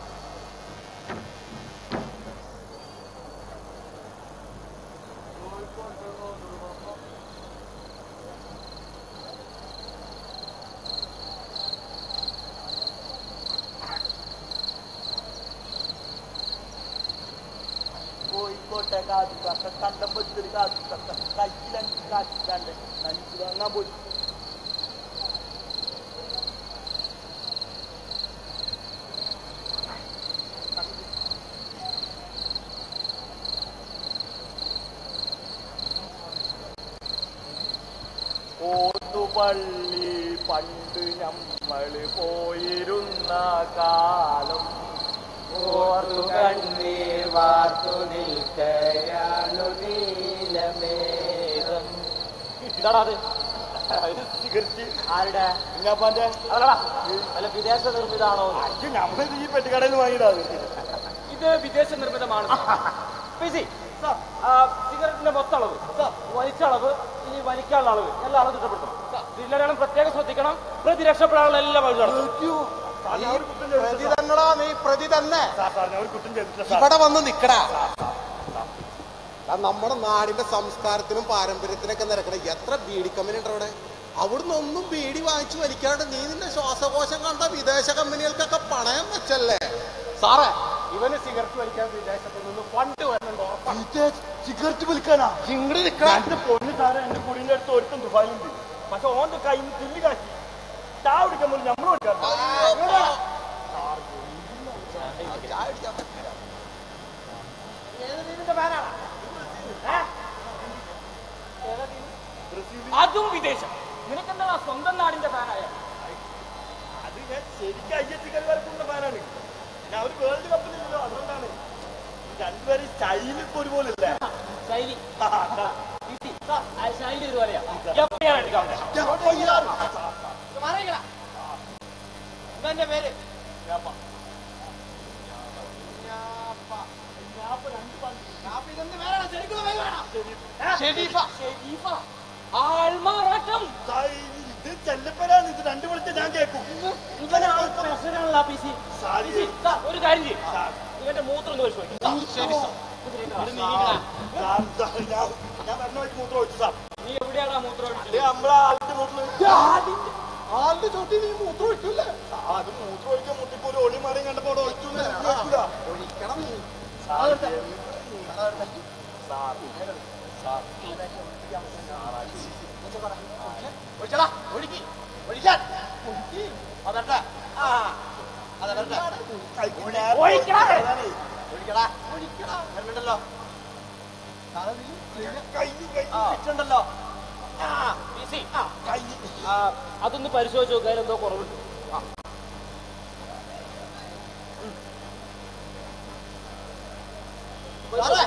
കോഴിക്കോട്ടെ കാതു കക്ക കണ്ടമ്പത്തിൽ കാതു കക്ക കയ്യിലഞ്ച് കാറ്റിക്കാണ്ട് നഞ്ചു വാങ്ങാൻ പോയി ഓത്തുപള്ളി പണ്ട് ഞമ്മള് പോയിരുന്ന കാലം ഓർത്തു കണ്ണീർ വാർത്തു നിൽക്കയാണു നീലമേഘം ഇതാടാ അത് സിഗരറ്റ് ആരുടെ ഇങ്ങപ്പാന്റെ അല്ല വിദേശ നിർമ്മിതാണോ നമ്മൾ ഈ പെട്ടിക്കടയിൽ നിന്ന് വാങ്ങിയതാ ഇത് വിദേശ നിർമ്മിതമാണ് പിസി സിഗരറ്റിന്റെ മൊത്തം അളവ് വലിച്ച അളവ് ഇനി വലിക്കാനുള്ള അളവ് എല്ലാ അളവ് തിട്ടപ്പെടുത്തണം ഇതിലെല്ലാം പ്രത്യേകം ശ്രദ്ധിക്കണം പ്രതി രക്ഷപ്പെടാനുള്ള എല്ലാ വഴി പ്രതി തന്നടാ നീ പ്രതി തന്നെ ഒരു കുറ്റം ചെയ്തിട്ടില്ല സാർ. ഇവിടെ വന്ന് നിക്കടാ ആ നമ്മുടെ നാടിന്റെ സംസ്കാരത്തിനും പാരമ്പര്യത്തിനൊക്കെ നിരക്കണ എത്ര ബീഡി കമ്പനി ഉണ്ട് അവിടെ അവിടുന്ന് ഒന്നും ബീഡി വാങ്ങിച്ചു വലിക്കാണ്ട് നീ നിന്റെ ശ്വാസകോശം കണ്ട വിദേശ കമ്പനികൾക്കൊക്കെ പണയം വെച്ചല്ലേ സാറേ ഇവന് സിഗരറ്റ് വലിക്കാൻ വിദേശത്ത് നിന്ന് ഫണ്ട് വരുന്നുണ്ടോ സിഗരറ്റ് വിൽക്കാനാ ഇങ്ങോട്ട് നിക്കണം എന്റെ പൊന്ന് സാറേ എന്റെ കുടീന്റെ അടുത്ത് ഒരുത്തം ദുബായിലുണ്ട് പക്ഷെ ഓന്റെ കയ്യിൽ നിന്ന് തുള്ളി കാശി ചായ കുടിക്കാൻ പോലും നമ്മൾ കൊടുക്കാം അതും വിദേശം നിനക്കെന്താ സ്വന്തം നാടിന്റെ ഫാനായ അത് ഞാൻ ശരിക്കും ഐ എസ് സിക്കാർ വരക്കുന്ന ഫാനാണ് ഞാൻ ഒരു വേൾഡ് കപ്പിലില്ലല്ലോ അതുകൊണ്ടാണ് രണ്ടുപേരും സ്റ്റൈൽ ഇപ്പൊ ഒരുപോലെ ഇല്ലേ ശൈലി ശൈലി ഒരുപോലെയാ എപ്പോഴാണ് ഇവന്റെ പേര് ആൾമാറാട്ടം ഇത് ചെല്ലപ്പനാണ് ഇത് രണ്ടു വിളിച്ച ഞാൻ കേൾക്കും സാരി. ഒരു കാര്യം ചെയ്യും ഇവന്റെ മൂത്രം ഒന്ന് പരിശോധിക്കും ശരി സാർ സാർ, സാർ, ഞാൻ ഞാൻ വരണ വഴിക്ക് മൂത്രം ഒഴിച്ചു സാർ നീ എവിടെയാണ് മൂത്രം ഒഴിച്ചത്? ഇത് നമ്മളെ ആളുടെ മൂട്ടില് ആളുടെ ചോട്ടി നീ മൂത്രം ഒഴിക്കൂലേ അത് മൂത്രം ഒഴിക്കാൻ മുട്ടിപ്പോ ഒരു ഒളി മറിയും കണ്ടപ്പോ അവിടെ ഒഴിച്ചു എന്ന് എനിക്ക് കേൾക്കൂല. ഒഴിക്കണം നീ സാർ, ഇത് സാർ, സാർ, ഒഴിച്ചടാ ഒഴുക്കി ഒഴിക്കാൻ ഒഴുക്കി അതട്ടെ ആ അതട്ടെ ഞാൻ- ഒഴിക്കാതെ. അതാണ്. ഒഴിക്കടാ ഒഴിക്കടാ വരുന്നുണ്ടല്ലോ കൈ കൈ ആ. വെച്ചിട്ടുണ്ടല്ലോ ആ, ഈസി. കൈ ആ, അതൊന്ന് പരിശോധിച്ച് നോക്കാൻ എന്തോ കുറവുണ്ട് ആ. സാറേ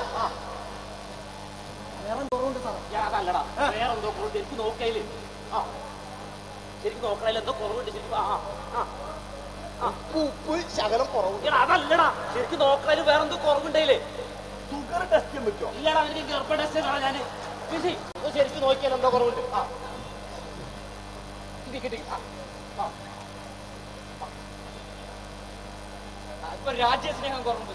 ഞാൻ അതല്ലടാ വേറെ എന്തോ കുറവുണ്ട് എനിക്ക് നോക്കയില് ആ ശരിക്കും നോക്കണതിൽ എന്തോ കുറവുണ്ട് ശരിക്കും ആ ആ, ആ ഉപ്പ് ഉപ്പ് ശകലം കുറവുണ്ട് എടാ അതല്ലടാ ശരിക്കും നോക്കണതിൽ വേറെ എന്തോ കുറവുണ്ടേലേ ഷുഗർ ടെസ്റ്റ് ചെയ്യാൻ പറ്റുമോ ഇല്ലടാ എനിക്ക് ഗർഭ ടെസ്റ്റ് ഞാൻ ഈസി ഒന്ന് ശരിക്കും നോക്കിയാൽ എന്തോ കുറവുണ്ട് ആ ഇടിക്ക്, ഇടിക്ക്. ആ, ആ. ആ, ഇപ്പൊ രാജ്യസ്നേഹം കുറവുണ്ട്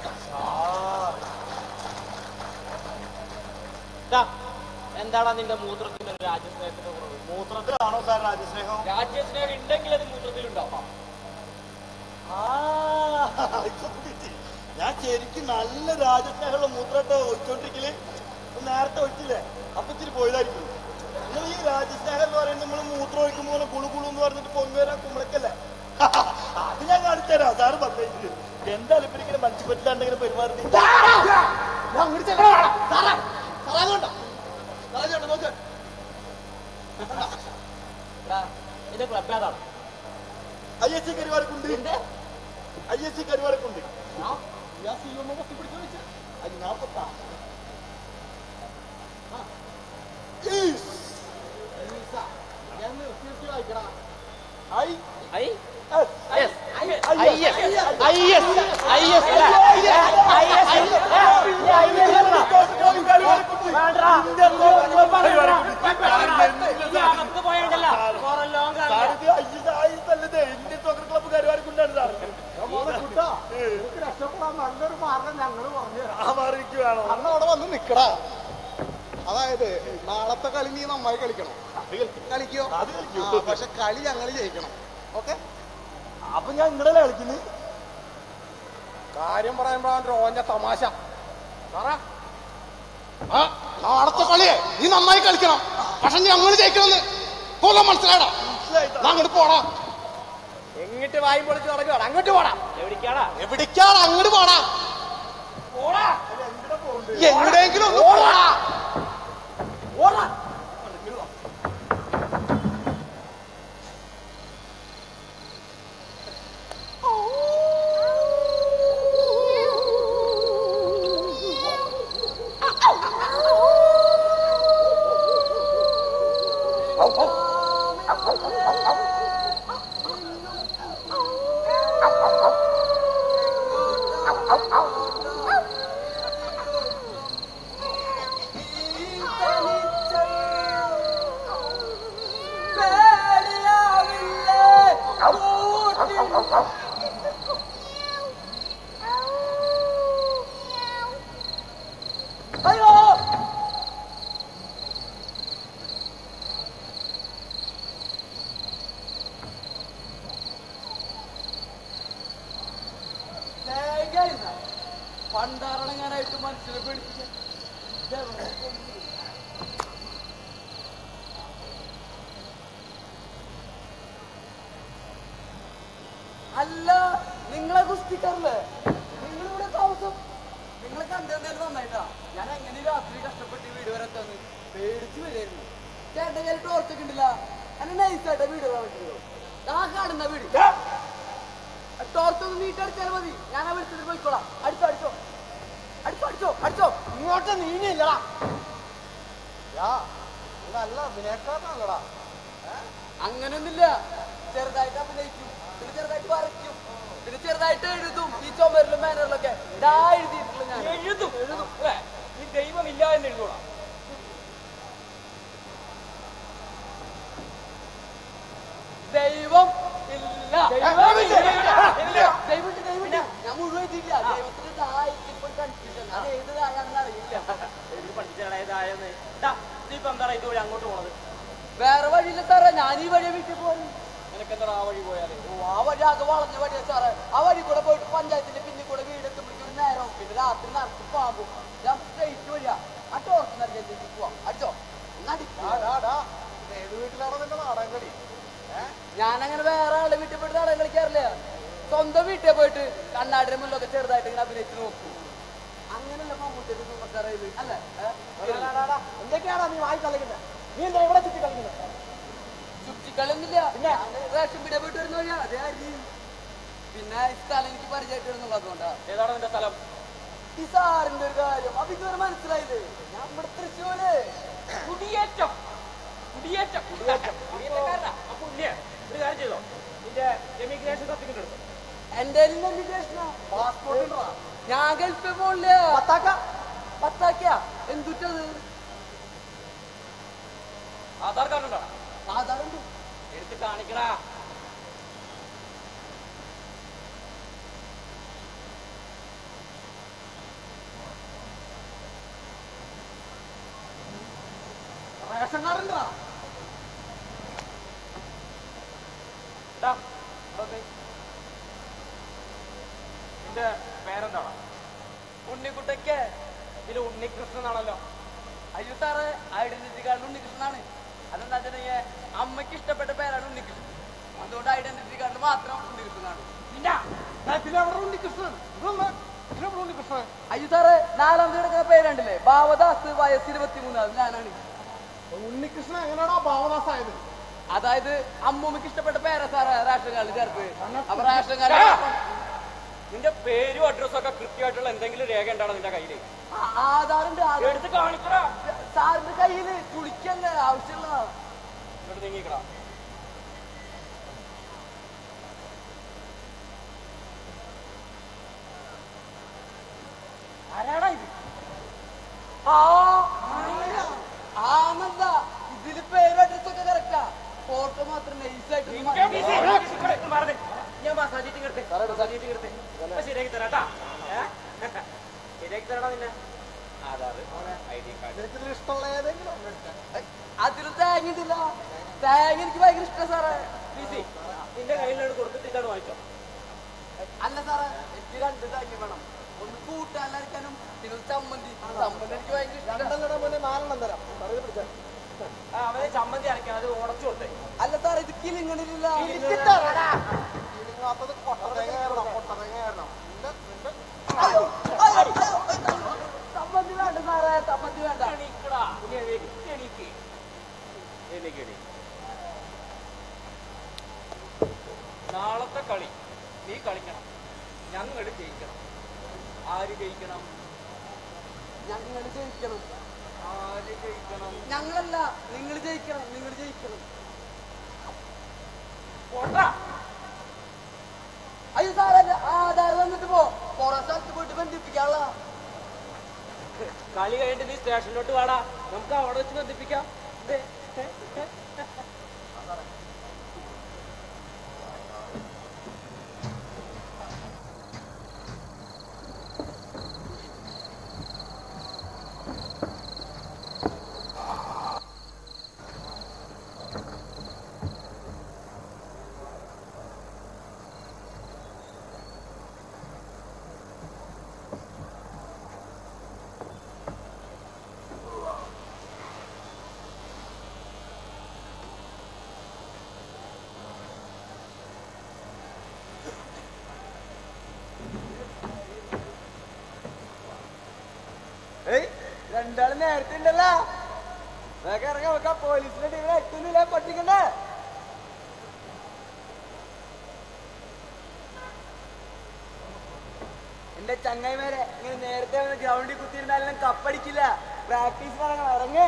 ദാ, എന്താടാ നിന്റെ മൂത്രത്തിന്റെ ഒരു രാജ്യസ്നേഹത്തിന്റെ കുറവ് മൂത്രത്തിലാണോ സാർ രാജ്യസ്നേഹം രാജ്യസ്നേഹം ഉണ്ടെങ്കിൽ അത് മൂത്രത്തിലുണ്ടാവും ആ, ഇപ്പൊ പിടിച്ച്. ഞാൻ ശരിക്കും നല്ല രാജസ്നേഹമുള്ള മൂത്രട്ടോ ഒഴിച്ചോണ്ടിരിക്കല് ഇപ്പൊ നേരത്തെ ഒഴിച്ചില്ലേ അപ്പൊ ഇച്ചിരി പോയതായിരിക്കും നിങ്ങൾ ഈ രാജസ്നേഹം എന്ന് പറയുന്നത് നമ്മൾ മൂത്രം ഒഴിക്കുമ്പോൾ കുളു കുളു എന്ന് പറഞ്ഞിട്ട് പൊങ്ങി വരാൻ കുമ്പളക്കല്ലേ അത് ഞാൻ കാണിച്ചുതരാം സാറ് പത്തേക്ക് എന്തായാലും ഇപ്പൊ ഇങ്ങനെ മനസ്സിൽ പറ്റില്ലാണ്ടെങ്കിലും പെരുമാറുന്നത് ഇത് ക്ലബ് ഏതാണ് I S C Karuvarakkundu I S C Karuvarakkundu അത് നാപ്പത്താ ഐ ഐ എസ് അകത്ത് പോയണ്ടല്ല പുറലോം ഇന്ത്യൻ സോക്കർ ക്ലബ്ബ് കരുവാരക്കുണ്ടാണ് സാർ രക്ഷപ്പെടാൻ നല്ലൊരു മാർഗം ഞങ്ങൾ പറഞ്ഞു തരാം ആ മാറിയിരിക്കുവാണോ അന്ന് അവിടെ വന്ന് നിക്കടാ അതായത് നാളത്തെ കളി നീ നന്നായി കളിക്കണം കളിക്കോ അത് കളിക്കും. ആ, പക്ഷെ കളി ഞങ്ങൾ ജയിക്കണം ഓക്കെ അപ്പൊ ഞാൻ ഇങ്ങടല്ലേ കളിക്കുന്നത് കാര്യം പറയുമ്പോഴാണ് ഓഞ്ഞ തമാശ സാറാ ആ നാളത്തെ കളിയെ നീ നന്നായി കളിക്കണം പക്ഷെ ഞങ്ങൾ ജയിക്കണമെന്ന് പോലെ മനസ്സിലായടാ ഞാൻ അങ്ങോട്ട് പോടാ എങ്ങിട്ട് വായി പൊളിച്ച് നടക്കുകയാണ് അങ്ങോട്ട് പോടാ എവിടേക്കാടാ എവിടേക്കാണ് അങ്ങോട്ട് പോടാ പോടാ എവിടെയെങ്കിലും ഒന്ന് പോടാ പോടാ പണ്ടാറണങ്ങാനായിട്ട് മനുഷ്യരെ പേടിപ്പിച്ച അല്ല നിങ്ങളെ കുസ്തിക്കാരല്ലേ നിങ്ങളിവിടെ താമസം നിങ്ങളെ കണ്ടെന്നേരം നന്നായിട്ടാ ഞാൻ എങ്ങനെ രാത്രി കഷ്ടപ്പെട്ട് ഈ വീട് വരെ എത്താന്ന് പേടിച്ച് വരായിരുന്നു ചേട്ടൻ കയ്യിൽ ടോർച്ചൊക്കെ ഉണ്ടല്ല എന്നെ നൈസായിട്ട് വീട് വരാൻ പറ്റുമോ ആ കാണുന്ന വീട് ടോർച്ച് ഒന്ന് നീട്ടടിച്ചാൽ മതി ഞാൻ ആ വിളിച്ചിട്ട് പോയിക്കോളാം അടിച്ചോ അടിച്ചോ അടിച്ചോ അടിച്ചോ അടിച്ചോ ഇങ്ങോട്ട് നീങ്ങില്ലടാ യാ നീ നല്ല അഭിനയക്കാരനല്ലടാ അങ്ങനൊന്നുമില്ല ചെറുതായിട്ട് അഭിനയിക്കും പിന്നെ ചെറുതായിട്ട് വരയ്ക്കും പിന്നെ ചെറുതായിട്ട് എഴുതും ഈ ചുമരിലും ബാനറിലൊക്കെ ഇതാ എഴുതിയിട്ടുള്ള ഞാൻ എഴുതും എഴുതും അല്ലേ ഈ ദൈവമില്ല എന്ന് എഴുതൂടാ ദൈവം ഇല്ല ദൈവമില്ല. ദൈവമുണ്ട് ദൈവമില്ല ഞാൻ മുഴുവൻ എഴുതിയില്ല ദൈവത്തിന് ഇപ്പൊ കൺഫ്യൂഷൻ അത് ഏതായാണെന്ന് അറിയില്ല എഴുതി പഠിച്ചേടാ ഇതായെന്ന് ടാ, നീ ഇപ്പൊ എന്താണ് ഇതുവഴി അങ്ങോട്ട് പോണത് വേറെ വഴിയില്ല സാറേ ഞാൻ ഈ വഴി വീട്ടിൽ പോകുന്നു നിനക്ക് എന്താ ആ വഴി പോയാല് ഓ, ആ വഴി ആകെ വളഞ്ഞ വഴിയാ സാറേ ആ വഴി കൂടെ പോയിട്ട് പഞ്ചായത്തിന്റെ പിന്നിൽ കൂടെ വീടെത്തുമ്പോഴേക്കും ഒരു നേരം പിന്നെ രാത്രി നടത്തി പാമ്പും ഞാൻ സ്ട്രൈറ്റ് വഴിയാ ആ ടോർച്ച് നൽകി പോവാം അടിച്ചോ നടി ഏത് വീട്ടിലാണോ നിന്റെ നാടകം കളി ഞാൻ അങ്ങനെ വേറെ ആളുടെ വീട്ടിൽ പോയിട്ട് നാടകം കളിക്കാറില്ല സ്വന്തം വീട്ടിൽ പോയിട്ട് കണ്ണാടിന്റെ മുന്നിലൊക്കെ ചെറുതായിട്ട് ഇങ്ങനെ അഭിനയിച്ച് നോക്കും അങ്ങനെയല്ല മമ്മൂട്ടിയുടെ നമുക്കറിയാം അല്ലേ ഏ? എന്തൊക്കെയാണോ നീ വായി കളിക്കുന്നത് നീ എന്താ ഇവിടെ ചുറ്റി കളിക്കുന്നത് ചുറ്റിക്കളിയൊന്നുമില്ല ഞാൻ റേഷൻ പീടിയ പോയിട്ട് വരുന്ന വഴിയാ അതേ അരി പിന്നെ ഈ സ്ഥലം എനിക്ക് പരിചയമായിട്ട് വരുന്നുള്ളൂ അതുകൊണ്ടാ ഏതാണ് നിന്റെ സ്ഥലം ഈ സാറിന്റെ ഒരു കാര്യം അപ്പൊ ഇതുവരെ മനസ്സിലായില്ലേ ഞാൻ ഇവിടെ തൃശ്ശൂര് കുടിയേറ്റം കുടിയേറ്റം കുടിയേറ്റം കുടിയേറ്റക്കാരനാ അപ്പൊ ഇല്ലേ ഒരു കാര്യം ചെയ്തോ നിന്റെ എമിഗ്രേഷൻ സർട്ടിഫിക്കറ്റ് എടുത്തു എന്റെ പാസ്പോർട്ട് ഞാൻ ഗൾഫിൽ പോണില്ല പത്താക്ക പത്താക്ക എന്തുറ്റത് എടുത്ത് കാണിക്കടാ റേഷൻ കാർഡുണ്ടാ ടാ, ഇവിടെ വന്നേ. നിന്റെ പേരെന്താണ് ഉണ്ണിക്കുട്ടയ്ക്ക് ഇതിൽ ഉണ്ണികൃഷ്ണനാണല്ലോ അയ്യോ സാറ് ഐഡന്റിറ്റി കാർഡിൽ ഉണ്ണികൃഷ്ണനാണ് അതെന്താ വെച്ചിട്ടുണ്ടെങ്കിൽ അമ്മയ്ക്ക് ഇഷ്ടപ്പെട്ട പേരാണ് ഉണ്ണികൃഷ്ണൻ അതുകൊണ്ട് ഐഡന്റിറ്റി കാർഡിൽ മാത്രം ഉണ്ണികൃഷ്ണനാണ് ഇതിലെവിടെ ഉണ്ണികൃഷ്ണൻ ഇതൊന്ന് ഇതിലെവിടെ ഉണ്ണികൃഷ്ണൻ അയ്യോ സാറ് നാലാമത് കിടക്കുന്ന പേരുണ്ടല്ലേ ഭാവദാസ് വയസ്സ് ഇരുപത്തിമൂന്ന് അത് ഞാനാണ് ഉണ്ണികൃഷ്ണൻ എങ്ങനെയാണോ ഭാവദാസ് ആയത് അതായത് അമ്മൂമ്മക്ക് ഇഷ്ടപ്പെട്ട പേരാ സാറ് റേഷൻ കാർഡിൽ ചേർത്ത് അപ്പൊ റേഷൻ കാർഡ് നിന്റെ പേരും അഡ്രസ്സും ഒക്കെ കൃത്യമായിട്ടുള്ള എന്തെങ്കിലും രേഖ ഉണ്ടാണോ നിന്റെ കയ്യില് ആധാറുണ്ട് ആധാർ എടുത്ത് കാണിക്കടാ സാറിന്റെ കയ്യില് കുളിക്കല്ലേ ആവശ്യമുള്ള ഇങ്ങോട്ട് നീങ്ങിക്കടാ ആരാടാ ഇത് ആ ആന്നല്ല ഇതില് പേരും അഡ്രസ് ഒക്കെ കറക്റ്റാ ഫോട്ടോ മാത്രം നൈസായിട്ട് ഞാൻ മസാജിട്ട് കിടത്തെ മസാജിട്ട് കിടത്തെ ശരിയാക്കി തരാട്ടാ ശരിയാക്കി തരാടാ നിന്നെ ആധാർ ഐ ഡി കാർഡ് നിനക്ക് ഇഷ്ടമുള്ള ഏതെങ്കിലും ഒന്ന് എടുക്കാം. അതിൽ തേങ്ങ ഇട്ടില്ല തേങ്ങ എനിക്ക് ഭയങ്കര ഇഷ്ടം സാറേ ബിസി നിന്റെ കയ്യിലോട് കൊടുത്തിട്ടാണ് വാങ്ങിച്ചോ അല്ല സാറേ എനിക്ക് രണ്ട് തേങ്ങ വേണം ഒന്ന് കൂട്ടാനരിക്കാനും പിന്നെ ഒരു ചമ്മന്തി ചമ്മന്തി എനിക്ക് ഭയങ്കര ഇഷ്ടം രണ്ടെണ്ണം മുന്നേ നാലെണ്ണം തരാം തറയിൽ പിടിച്ചാൽ ആ, അവനെ ചമ്മന്തി അരക്കാൻ അത് ഉടച്ചു കൊടുത്തേ അല്ല സാറേ ഇത് കിലിങ്ങണില്ല ഇല്ലാത്തത് കൊട്ടതേങ്ങ കയറണം കൊട്ടതേങ്ങ കയറണം നിന്റെ നിന്റെ ചമ്മന്തി വേണ്ട സാറേ ചമ്മന്തി വേണ്ട എണീക്കടാ ഇനി എണീക്ക് എണീക്ക് എണീക്ക് എണീക്ക് നാളത്തെ കളി നീ കളിക്കണം ഞങ്ങൾ ജയിക്കണം ആര് ജയിക്കണം ഞങ്ങൾ ജയിക്കണം ആര് ജയിക്കണം ഞങ്ങളല്ല നിങ്ങൾ ജയിക്കണം നിങ്ങൾ ജയിക്കണം പോട്ടാ അയ്യോ സാറേ ആധാർ വന്നിട്ട് പോ കുറെ സ്ഥലത്ത് പോയിട്ട് ബന്ധിപ്പിക്കാനുള്ള കളി കഴിഞ്ഞിട്ട് നീ സ്റ്റേഷനിലോട്ട് വാടാ നമുക്ക് അവിടെ വെച്ച് ബന്ധിപ്പിക്കാം ദേ, ദേ, ദേ. ഏയ് രണ്ടാള് നേരത്തെ ഉണ്ടല്ലോ വേഗം ഇറങ്ങാൻ വെക്കാം പോലീസിന്റെ ടീമിനെ എത്തുന്നില്ല പട്ടിക്കണ്ടേ എന്റെ ചങ്ങായിമാരെ ഇങ്ങനെ നേരത്തെ ഗ്രൗണ്ടിൽ കുത്തിയിരുന്നാലും കപ്പടിക്കില്ല പ്രാക്ടീസ് ഇറങ്ങണം ഇറങ്ങേ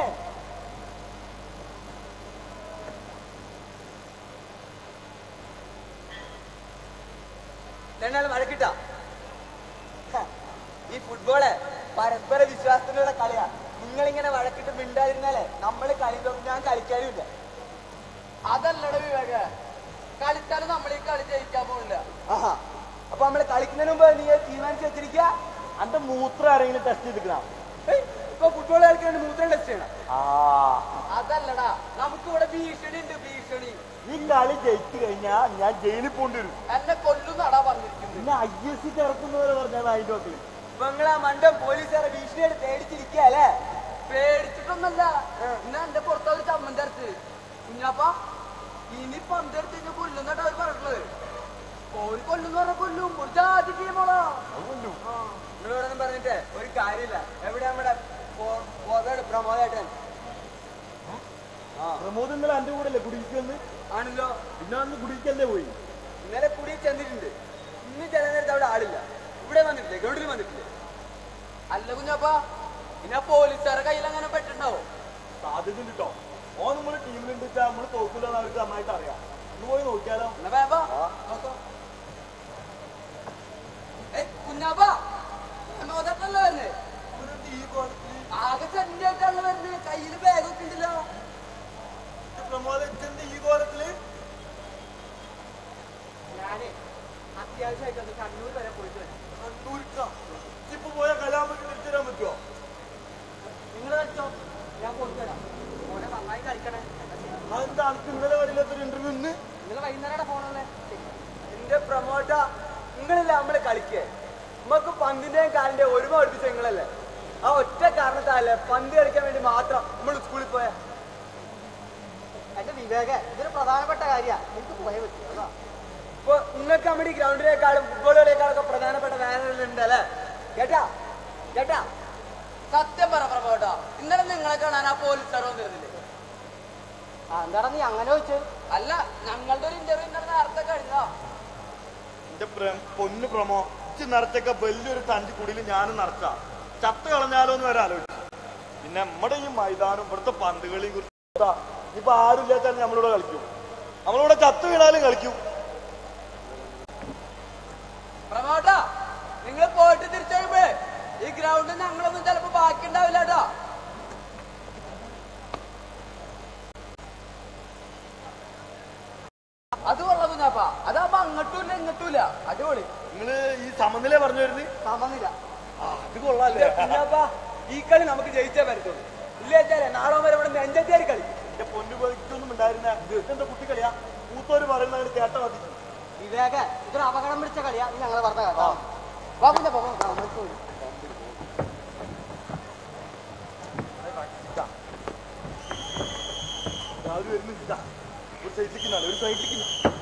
രണ്ടാളും വഴക്കിട്ടാ ഹ, ഈ ഫുട്ബോള് പരസ്പര വിശ്വാസത്തിലുള്ള കളിയാ നിങ്ങളിങ്ങനെ വഴക്കിട്ട് മിണ്ടാതിരുന്നാലേ നമ്മള് കളി തുടങ്ങി ഞാൻ കളിക്കാനുമില്ല അതല്ലട വിവേക കളിച്ചാലും നമ്മൾ ഈ കളി ജയിക്കാൻ പോകില്ല ആഹാ അപ്പൊ നമ്മള് കളിക്കുന്നതിന് മുമ്പ് നീ തീരുമാനിച്ചു വെച്ചിരിക്ക അന്റെ മൂത്രം ആരെങ്കിലും ടെസ്റ്റ് ചെയ്തിക്കണം ഇപ്പൊ ഫുട്ബോൾ കളിക്കാൻ മൂത്രം ടെസ്റ്റ് ചെയ്യണം ആ അതല്ലടാ നമുക്ക് ഇവിടെ ഭീഷണി ഉണ്ട് ഭീഷണി ഈ കളി ജയിച്ചു കഴിഞ്ഞാ ഞാൻ ജയിലിൽ പോണ്ടി വരും എന്നെ കൊല്ലുന്നടാ പറഞ്ഞിരിക്കുന്നത് പിന്നെ ഐ എസ് സി ചേർക്കുന്നവരെ പറഞ്ഞാൽ അതിന്റെ ഒക്കെ നിങ്ങളാ മണ്ടം പോലീസുകാരെ ഭീഷണിയായിട്ട് പേടിച്ചിരിക്കല്ലേ പേടിച്ചിട്ടൊന്നല്ല ഇന്ന് എന്റെ പുറത്തൊരു ചമ്മന്തി അരച്ച് കുഞ്ഞാപ്പ ഇനി പന്തെടുത്ത് കഴിഞ്ഞാൽ കൊല്ലുന്നട്ടാ അവർ പറഞ്ഞിട്ടുള്ളത് ഓര് കൊല്ലുന്ന പറഞ്ഞ കൊല്ലും ഒരു ജാതി ടീമോളാ നിങ്ങളോടൊന്നും പറഞ്ഞിട്ട് ഒരു കാര്യമില്ല എവിടെ നമ്മുടെ പ്രമോദേട്ടൻ പ്രമോദ് ഇന്നലെ എന്റെ കൂടെ അല്ലേ കുടിക്കുന്നത് ആണല്ലോ പിന്നെ അന്ന് കുടിക്കല്ലേ പോയി ഇന്നലെ കുടി ചെന്നിട്ടുണ്ട് ഇന്ന് ചില നേരത്ത് അവിടെ ആളില്ല ഇവിടെ വന്നിട്ടില്ലേ ഗ്രൗണ്ടിൽ വന്നിട്ടില്ലേ അല്ല കുഞ്ഞാപ്പ പിന്നെ പോലീസുകാരെ കയ്യിൽ അങ്ങനെ പെട്ടിട്ടുണ്ടാവോ സാധ്യത കിട്ടോ ഓ നമ്മള് ടീമിലുണ്ട് വെച്ചാൽ നമ്മള് തോക്കില്ലെന്ന് അവർക്ക് നന്നായിട്ട് അറിയാം ഒന്ന് പോയി നോക്കിയാലോ എന്നാ വേഗം വാ. നോക്കോ. ഏയ് കുഞ്ഞാപ്പ പ്രമോദട്ടല്ലേ വരുന്നേ ആകെ ചെണ്ടായിട്ടാണല്ലോ വരുന്നത് കയ്യില് ബാഗൊക്കെ ഉണ്ടല്ലോ പ്രമോദത്തിന്റെ ഈ കോലത്തില് അത്യാവശ്യമായിട്ട് ഒന്ന് കണ്ണൂർ വരെ പോയിട്ട് വരാം കണ്ണൂർക്കാ ഇപ്പൊ പോയ കലാമൊക്കെ തിരിച്ചു തരാൻ പറ്റുമോ നിങ്ങൾ കളിച്ചോ ഞാൻ പോയിട്ട് വരാം ഓനെ നന്നായി കളിക്കണേ അതെന്താ അനക്ക് ഇന്നലെ വരില്ലാത്തൊരു ഇന്റർവ്യൂ ഇന്ന് നിങ്ങൾ വൈകുന്നേരം ഫോണല്ലേ എന്റെ പ്രമോട്ട നിങ്ങളില്ല നമ്മള് കളിക്കേ നമുക്ക് പന്തിന്റെയും കാലിന്റെയും ഒരുമ പഠിപ്പിച്ച നിങ്ങളല്ലേ ആ ഒറ്റ കാരണത്താലേ പന്ത് കളിക്കാൻ വേണ്ടി മാത്രം നമ്മൾ സ്കൂളിൽ പോയ എന്റെ വിവേക ഇതൊരു പ്രധാനപ്പെട്ട കാര്യമാണ് എനിക്ക് പോയേ പറ്റും അതാ ഇപ്പൊ നിങ്ങൾക്ക് നമ്മുടെ ഈ ഗ്രൗണ്ടിനേക്കാളും ഫുട്ബോൾ കളിയേക്കാളൊക്കെ പ്രധാനപ്പെട്ട വേനലുണ്ട് അല്ലേ കേട്ടാ കേട്ടാ സത്യം പറ പ്രഭോട്ടാ ഇന്നലെ നിങ്ങളെ കാണാൻ ആ പോലീസുകാർ വന്നിരുന്നില്ലേ എന്താടാ നീ അങ്ങനെ വെച്ച് അല്ല ഞങ്ങളുടെ ഒരു ഇന്റർവ്യൂ ഇന്നലെ നേരത്തെ കഴിഞ്ഞോ എന്റെ പ്ര- പൊന്നു പ്രമോ ഇച്ച് നിറച്ചൊക്കെ വലിയൊരു തഞ്ചി കുടിയിൽ ഞാനും നിറച്ച ചത്ത് കളഞ്ഞാലോ എന്ന് വരെ ആലോചിച്ചു പിന്നെ നമ്മുടെ ഈ മൈതാനം ഇവിടുത്തെ പന്തുകളെയും കുറിച്ച് ഇതാ, ഇപ്പൊ ആരുമില്ലാച്ചാൽ നമ്മളിവിടെ കളിക്കും നമ്മളിവിടെ ചത്ത് വീണാലും കളിക്കും പ്രമോട്ടാ നിങ്ങൾ പോയിട്ട് തിരിച്ചു കഴിയുമ്പോഴേ ഈ ഗ്രൗണ്ടിൽ ഞങ്ങളൊന്നും ചിലപ്പോ ബാക്കി ഉണ്ടാവില്ല കേട്ടോ അത് കൊള്ളാം കുഞ്ഞാപ്പ അതാവുമ്പോ അങ്ങോട്ടും ഇല്ല ഇങ്ങോട്ടും ഇല്ല അടിപൊളി നിങ്ങള് ഈ സമനില പറഞ്ഞു വരുന്നത് സമനില ഇത് കൊള്ളാല്ലേ കുഞ്ഞാപ്പാ, ഈ കളി നമുക്ക് ജയിച്ചേ പറ്റത്തുള്ളൂ ഇല്ലേച്ചാലേ നാളെ വരെ ഇവിടെ നെഞ്ചത്തേരി കളി എന്റെ പൊന്നു പോയിട്ടൊന്നും ഉണ്ടായിരുന്ന എന്താ കുട്ടിക്കളിയാ മൂത്തോര് പറയുന്നത് കേട്ട മതി വിവേക ഇതൊരു അപകടം പിടിച്ച കളിയാ നീ ഞങ്ങളെ പറഞ്ഞ കേട്ടോ വാ കുഞ്ഞാപ്പ വാ, വാ, നമുക്ക് പോയി. ആരും വരുന്നില്ല ഒരു സൈഡിലേക്ക് നാളെ ഒരു സൈഡിലേക്ക്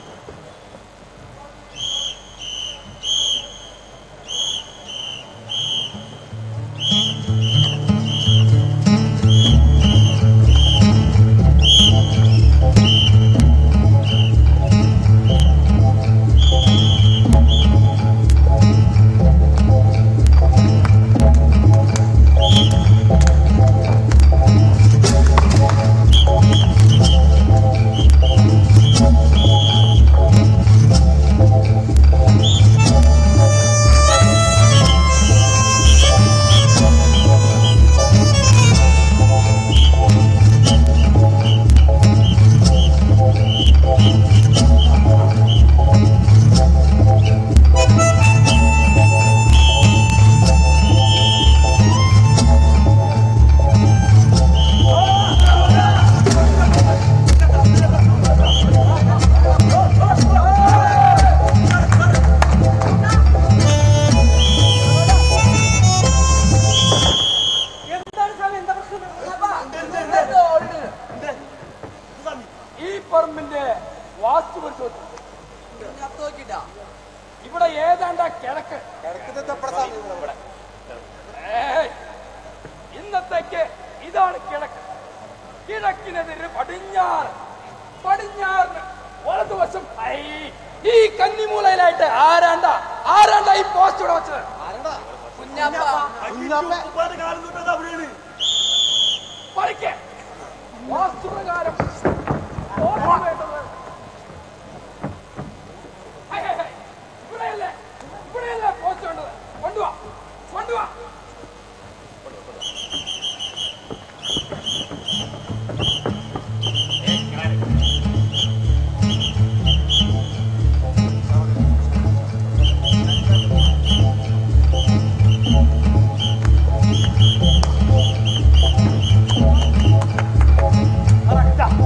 ഈ പറമ്പിന്റെ വാസ്തു പരിശോധിച്ചു കുഞ്ഞാപ്പ നോക്കിട്ടാ ഇവിടെ ഏതാണ്ട കിഴക്ക് ഏയ്, ഇന്നത്തേക്ക് ഇതാണ് കിഴക്ക് കിഴക്കിനെതിരെ പടിഞ്ഞാറ് പടിഞ്ഞാറിന് വലതുവശം ഐ, ഈ കന്നിമൂലയിലായിട്ട് ആരാണ്ട ആരാണ്ട ഈ പോസ്റ്റ് ഇവിടെ വെച്ചത് കുഞ്ഞാപ്പ കാലം തൊട്ടത് അവിടെയാണ് പറിക്കെ വാസ്തുപ്രകാരം പോസ്റ്റ് വേണ്ടത് ഹൈ, ഹൈ, ഹൈ. ഇവിടെയല്ലേ ഇവിടെയല്ലേ പോസ്റ്റ് വേണ്ടത് കൊണ്ടുവാ കൊണ്ടുവാ കറക്റ്റാ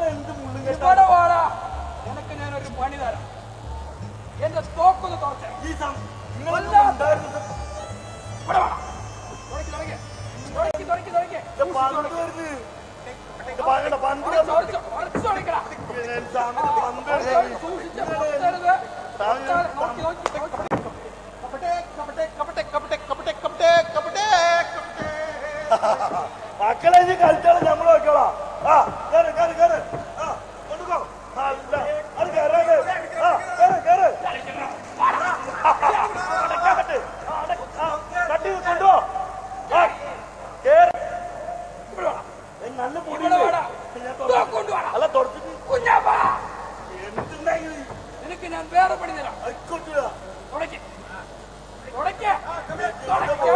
എന്ത് മുള്ളും കേട്ടാ ഇവിടെ വാടാ നിനക്ക് ഞാനൊരു പണി തരാം എന്റെ തോക്കൊന്ന് തുറച്ചേ ഈ സം- നിങ്ങളൊന്നും ഉണ്ടായിരുന്നത് ഇവിടെ വാടാ തുടക്കി തുടക്കി തുടക്കി തുടക്കി തുടക്കി ഇത് പന്ത് വരുന്നത്. ഇത് പറയണ്ട, പന്ത് ഉറച്ച് ഉറച്ച് ഉറച്ച് തുടക്കടാ ഞാൻ സാമിന് പന്ത് വരുന്നത്. സൂക്ഷിച്ച് പുറത്തരുത് സാമിന് നോക്കി നോക്കി നോക്കി കപട്ടെ കപട്ടെ കപട്ടെ കപട്ടെ കപട്ടെ കപട്ടെ കപട്ടെ കപട്ടെ മക്കളെ ഇനി കളിച്ചാലും നമ്മൾ വെക്കോളാം ആ കേറ് കേറ് കേറ് ആ കൊണ്ടുപോ അല്ല അത് കേറ് കേറ്. ആ കേറ് കേറ് അടക്കാൻ പറ്റ്. ആ, അട- ആ, കട്ടി കൊണ്ടുപോ ആ, കേറ്. ഇവിടെ വാ. ഏ, നല്ല പൊടി ഇവിടെ വാടാ തോക്കൊണ്ട് വാടാ അല്ല തുടച്ചിട്ട് കുഞ്ഞാപ്പാ എന്തുണ്ടെങ്കിൽ നിനക്ക് ഞാൻ വേറെ പണി തരാം ആയിക്കോട്ടില്ല തുടക്കി തുടക്കി തുടക്കി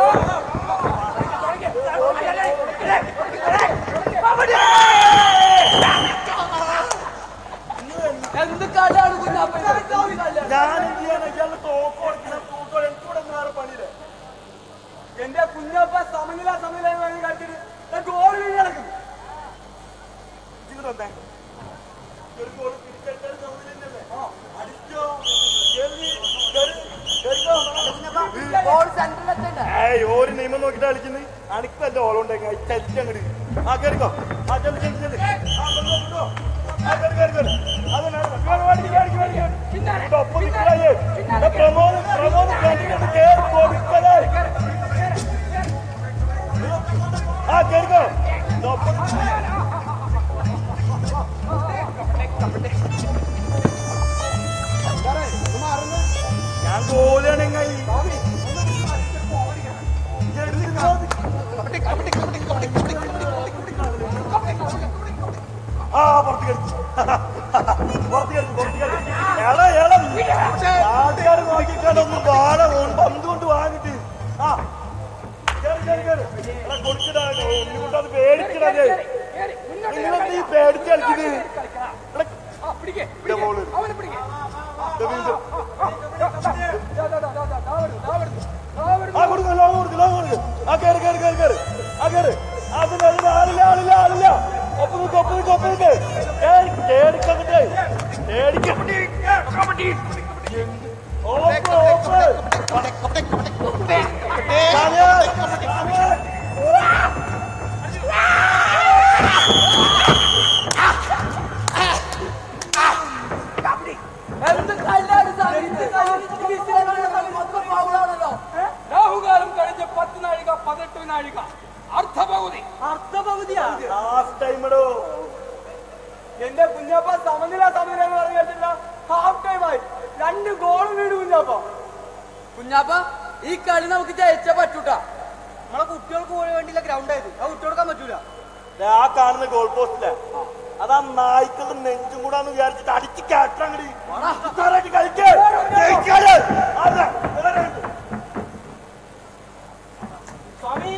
എന്ത് കളിയാണ് കുഞ്ഞാപ്പ ഇത്? എന്ത് കളിയാണ്? ഞാൻ എന്ത് ചെയ്യാനാ ഇയാളെ തോക്ക് കൊടുക്കണം തൂക്കോ എനിക്കൂടെ വേറെ പണിയില്ല എന്റെ കുഞ്ഞാപ്പ സമനില സമനില വേണ്ടി കളിച്ചിട്ട് ഗോൾ വീഴ് നടക്കുന്നു ഇതിന് തന്നെ ഒരു ഗോൾ തിരിച്ചടിച്ചാൽ നമ്മൾ തന്നെയല്ലേ അടിച്ചോ കേറി, കേറി, കേറിക്കോ. ഗോൾ സെന്ററിലെത്തണ്ട ഏയ് ഒരു നിയമം നോക്കിട്ട് കളിക്കുന്നത് അനക്ക് എന്റെ ഓളുണ്ടെങ്കിൽ ചലിച്ചങ്ങട് ആ കേറിക്കോ ആ ചെല്ലു ചെല്ലു ചെല്ലു ആ കൊണ്ടോ കൊണ്ടോ ആ കേറി കേറി കേറി അതന്നെ കേറി വേടിക്ക് വേടിക്ക് വേടിക്ക് ഇവിടെ ഒപ്പം നിൽക്കലായേ പ്രമോദ് പ്രമോദ് കേട്ടിട്ട് കേറി കൊടുക്കലേ ആ കേറിക്കോ ഇത് ഒപ്പം ഞാൻ ഗോളിയാണെങ്കിൽ ആ പുറത്ത് കടിച്ചു പുറത്ത് കടിച്ചു പുറത്ത് കടിച്ചു എള എള ആൾക്കാർ നോക്കിക്കാണ്ടൊന്നും വാഴ പന്ത് കൊണ്ട് വാങ്ങിട്ട് ആ കേറി കേറി കേറി എടാ കൊടുക്കടാ ഒന്നുകൊണ്ട് അത് പേടിക്കടാ നിങ്ങളെന്താ ഈ പേടിച്ച് കളിക്കുന്നത് എടാ, പിടിക്കേ ഇതാ ബോള് അവനെ പിടിക്കേ ഇതാ വീണ്ടും. ആ ആ കൊടുക്ക് ലോങ് കൊടുക്ക് ലോങ് കൊടുക്ക് ആ കേറ് കേറ് കേറ് കേറ് ആ കേറ് അതിന് അതിന് ആളില്ല ആളില്ല ആളില്ല ഒപ്പ് നിൽക്ക് ഒപ്പ് നിൽക്ക് ഒപ്പ് നിൽക്ക് കേറി കേറിക്കങ്ങട്ടെ കേറിക്ക ഓപ്പ് ഓപ്പ് സമയം, സമയം. എന്ത് കളിയാണ് സാമി? ഇത് കളിയാണ്. ഇത് വിസിലാണ് സാമി. മൊത്തം ഫൗളാണല്ലോ. രാഹുകാലം കഴിഞ്ഞ് പത്ത് നാഴിക പതിനെട്ട് നാഴിക അർദ്ധപകുതി അർദ്ധപകുതിയാ ലാസ്റ്റ് ടൈം ഇടോ എന്റെ കുഞ്ഞാപ്പ സമനില സമനില എന്ന് പറഞ്ഞു കേട്ടില്ല ഹാഫ് ടൈം ആയി രണ്ട് ഗോളും വീട് കുഞ്ഞാപ്പ കുഞ്ഞാപ്പ ഈ കളി നമുക്ക് ജയിച്ചാ പറ്റൂട്ടാ നമ്മളെ കുട്ടികൾക്ക് പോകാൻ വേണ്ടിയുള്ള ഗ്രൗണ്ട് ആയത് അത് വിട്ടുകൊടുക്കാൻ പറ്റൂല ദേ ആ കാണുന്ന ഗോൾ പോസ്റ്റിലെ അതാ നായ്ക്കളുടെ നെഞ്ചും കൂടാന്ന് വിചാരിച്ചിട്ട് അടിച്ച് കാട്ടാങ്ങടി കളിക്കേ ജയിക്കാല്. അതെ, ഇവരെ ഉണ്ട്. സ്വാമി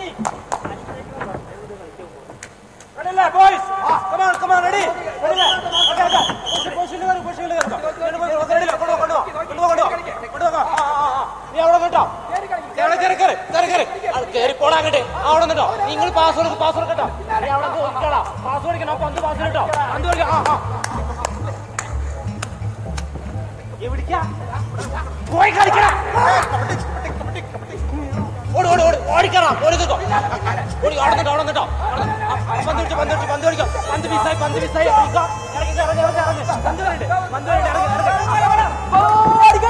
റെഡിയല്ലേ ബോയ്സ് കമാൺ കമാൺ റെഡി റെഡിയല്ലേ ഓക്കേ ഓക്കേ പൊസിഷൻ പൊസിഷനിൽ കയറി പൊസിഷനിൽ കയറി റെഡിയല്ലേ കൊണ്ടുപോ കൊണ്ടുപോ കൊണ്ടുപോ കൊണ്ടുപോ കൊണ്ടുപോ ആ ആ ആ നീ അവിടെ കേട്ടോ കേറി കേറി കേറി കേറി കേറി അത് കേറി പോടാ അങ്ങോട്ട് അവിടെ നിട്ടോ നിങ്ങൾ പാസ്വേഡ് പാസ്വേഡ് കേട്ടോ നീ അവിടെ കേട്ടോ പാസ്വേഡ് കേട്ടോ പന്ത് പാസ്വേഡ് കേട്ടോ പന്ത് കളിക്കാം ആ ആ എവിടേക്കാ പോയി കളിക്കണം ഓടി ഓടി ഓടി ഓടിക്കണം ഓടി നിൽക്കോ ഓടി അവിടെ നിട്ടോ അവിടെ നിട്ടോ പന്ത് പിടിച്ചു പന്ത് പിടിച്ചു പന്ത് കളിക്കാം പന്ത് മിസ്സായി പന്ത് മിസ്സായി ഇറങ്ങി ഇറങ്ങി ഇറങ്ങി ഇറങ്ങി പന്ത് വരണ്ട് പന്ത് വരണ്ട് ഇറങ്ങി ഇറങ്ങി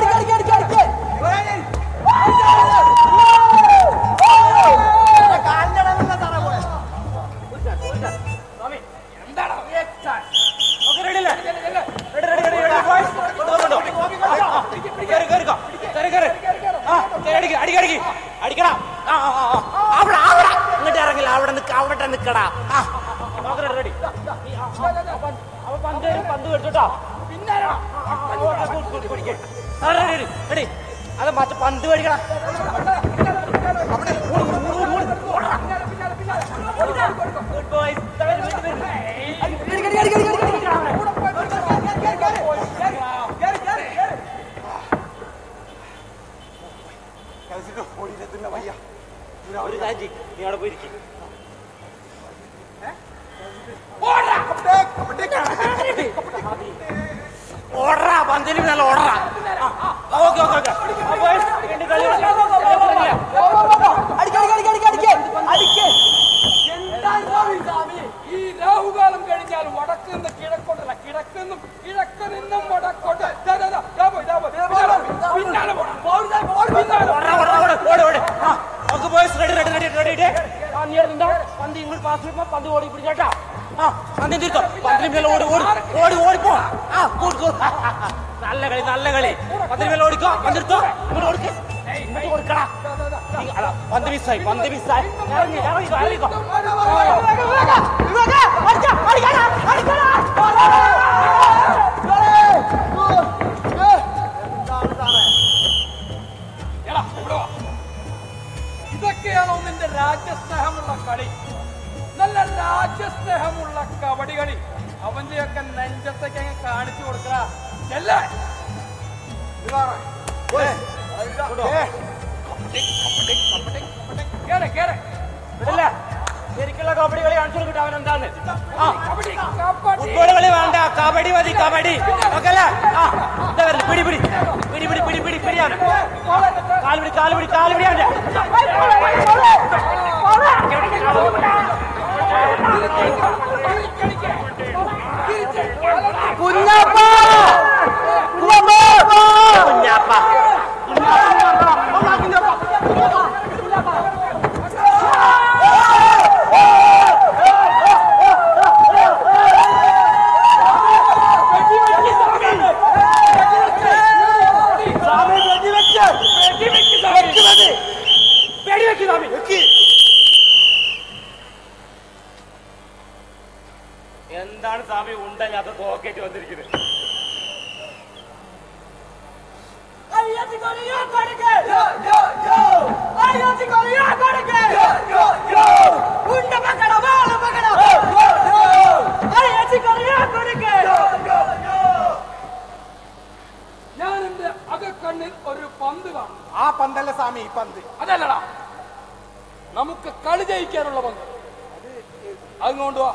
ഓക്കെ റെഡി അല്ലേ ready ready ready ready boys കൊണ്ടോ കൊണ്ടോ കേറി കേറിക്കോ കേറി കേറി ആ കേറി അടിക്ക് അടിക്ക് അടിക്ക് അടിക്കടാ ആ ആ ആ ആ. അവിടെ അവിടെ ഇങ്ങോട്ട് ഇറങ്ങില്ല അവിടെ നിൽക്ക അവിടെ നിൽക്കടാ ആ ഓക്കെ റെഡി റെഡി അവ പന്ത് തരും പന്ത് വെച്ചിട്ടോ പിന്നെ റെഡി റെഡി അത് മറ്റേ പന്ത് മേടിക്കടാ ഗുഡ് ബോയ്സ് ഒരു കാര്യം ചെയ്യ്. നീ അവിടെ പോയിരിക്കും കപട്ടെ കപട്ടെ പന്തിന് നല്ല ഓർഡറാ ഓക്കെ ഓക്കെ ഓക്കെ ഈ രാഹുകാലം കഴിഞ്ഞാൽ വടക്ക് നിന്ന് കിഴക്കോട്ടല്ല കിഴക്ക് നിന്നും കിഴക്ക് നിന്നും വടക്കോട്ട് ദാ, ദാ, ദാ, ദാ പോയി, ദാ പോയി. പിന്നാലെ പോ. പിന്നാലെ പോണം. പിന്നാലെ പോണം. Okay boys ready ready ready ready ready ആ നീ നിന്നോ പന്ത് ഇങ്ങോട്ട് പാസ് ചെയ്യുമ്പോ പന്ത് ഓടി പിടിച്ചേട്ടാ ആ പന്ത് തീർത്തോ പന്തിന് മേലെ ഓടി ഓടി ഓടി ഓടിപ്പോ ആ കൂട് കൂട്. നല്ല കളി നല്ല കളി പന്തിന് മേലെ ഓടിക്കോ പന്ത് എടുത്തോ ഇങ്ങോട്ട് കൊടുക്ക് ഇങ്ങോട്ട് കൊടുക്കടാ ഇങ്ങ- അതാ, പന്ത് മിസ്സായി പന്ത് മിസ്സായി ഇറങ്ങി ഇറങ്ങിക്കോ ഇറങ്ങിക്കോ എടാ, ഇവിടെ വാ. ഇതൊക്കെയാണോ നിന്റെ രാജ്യസ്നേഹമുള്ള കളി നല്ല രാജ്യസ്നേഹമുള്ള കബഡി കളി അവന്റെയൊക്കെ നെഞ്ചത്തേക്ക് അങ്ങ് കാണിച്ചു കൊടുക്കണ ചെല്ലേ കേറെ കേറെ വിടില്ല ശരിക്കുള്ള കബഡി കളി കാണിച്ചു കൊടുക്കട്ടെ അവൻ എന്താണ് ആ കബഡി കബഡി ഫുട്ബോൾ കളി വേണ്ട കബഡി മതി കബഡി ഓക്കെ അല്ലേ ആ ഇതാ വരുന്നു പിടി പിടി പിടി പിടി പിടി പിടി പിടിയാണ് കാല് പിടി കാല് പിടി കാല് പിടിയാണ് കുഞ്ഞാപ്പ എന്താണ് സ്വാമി ഉണ്ടല്ലാത്ത പോക്കറ്റ് വന്നിരിക്കുന്നത് ഞാൻ എന്റെ അകക്കണ്ണിൽ ഒരു പന്ത് കാണും ആ പന്തല്ല സ്വാമി ഈ പന്ത് അതല്ലടാ നമുക്ക് കളി ജയിക്കാനുള്ള പന്ത് അതുകൊണ്ട് വാ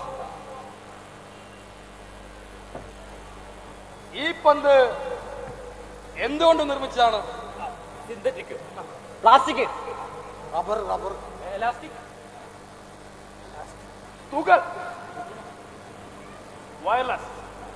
ഈ പന്ത് എന്തുകൊണ്ട് നിർമ്മിച്ചതാണ് synthetic plastic rubber rubber elastic തുകൽ wireless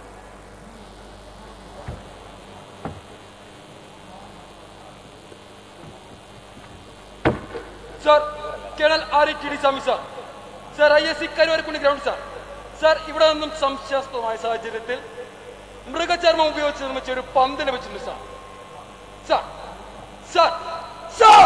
sir colonel R T D Swami sir sir I S C കരുവരക്കുണ്ടി ഗ്രൗണ്ട് സാർ സർ ഇവിടെ നിന്നും സംശയാസ്പദമായ സാഹചര്യത്തിൽ മൃഗചർമ്മം ഉപയോഗിച്ച് നിർമ്മിച്ച ഒരു പന്ത് ലഭിച്ചിട്ടുണ്ട് സാർ സാർ സാർ സാർ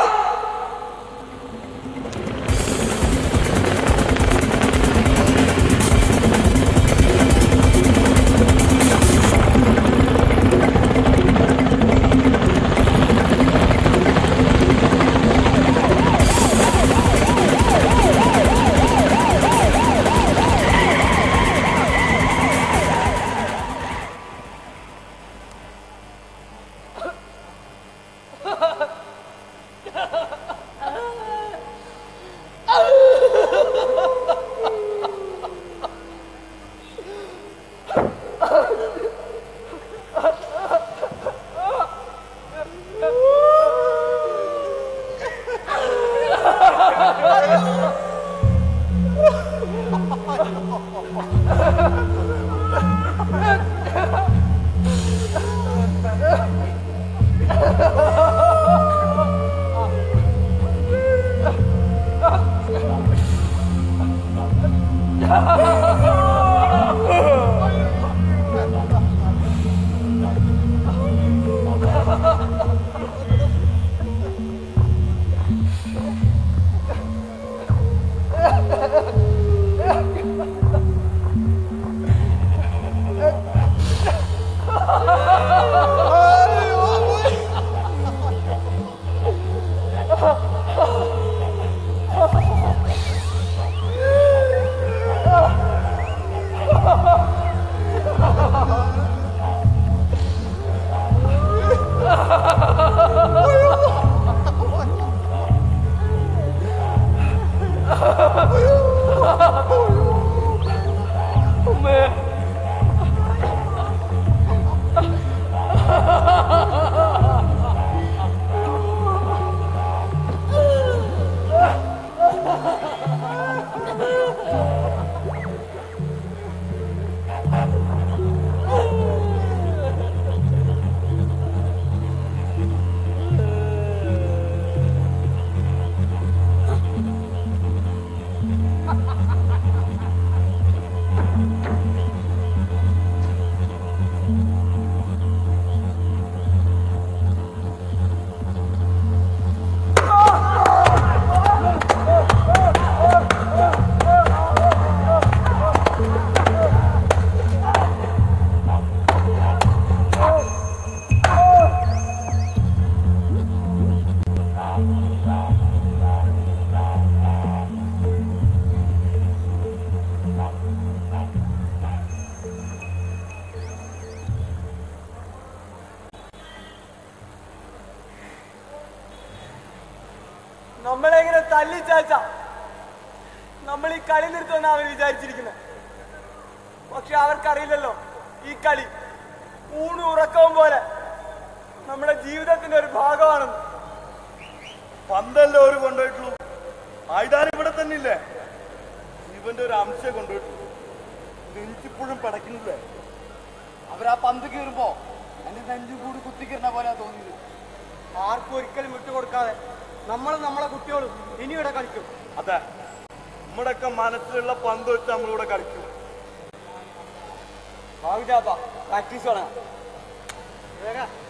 നമ്മളെങ്ങനെ തല്ലി ചാച്ച നമ്മൾ ഈ കളി നിർത്തുമെന്ന് അവർ വിചാരിച്ചിരിക്കുന്നത് പക്ഷെ അവർക്കറിയില്ലല്ലോ ഈ കളി ഊണും ഉറക്കവും പോലെ നമ്മുടെ ജീവിതത്തിന്റെ ഒരു ഭാഗമാണെന്ന് പന്തല്ലേ ഒരു കൊണ്ടുപോയിട്ടുള്ളൂ ആയുധാനം ഇവിടെ തന്നെ ഇല്ലേ ഇവന്റെ ഒരു അംശം കൊണ്ടുപോയിട്ടുള്ളൂ നെഞ്ചിപ്പോഴും പടക്കുന്നില്ലേ അവരാ പന്ത് കീറുമ്പോ എന്റെ നെഞ്ചു കൂടി കുത്തിക്കിരുന്ന പോലെ തോന്നിയത് ആർക്കും ഒരിക്കലും വിട്ടുകൊടുക്കാതെ നമ്മളും നമ്മളെ കുട്ടികളും ഇനി ഇവിടെ കളിക്കും അതെ നമ്മുടെയൊക്കെ മനസ്സിലുള്ള പന്ത് വെച്ച് നമ്മളിവിടെ കളിക്കും പ്രാക്ടീസ് വേണം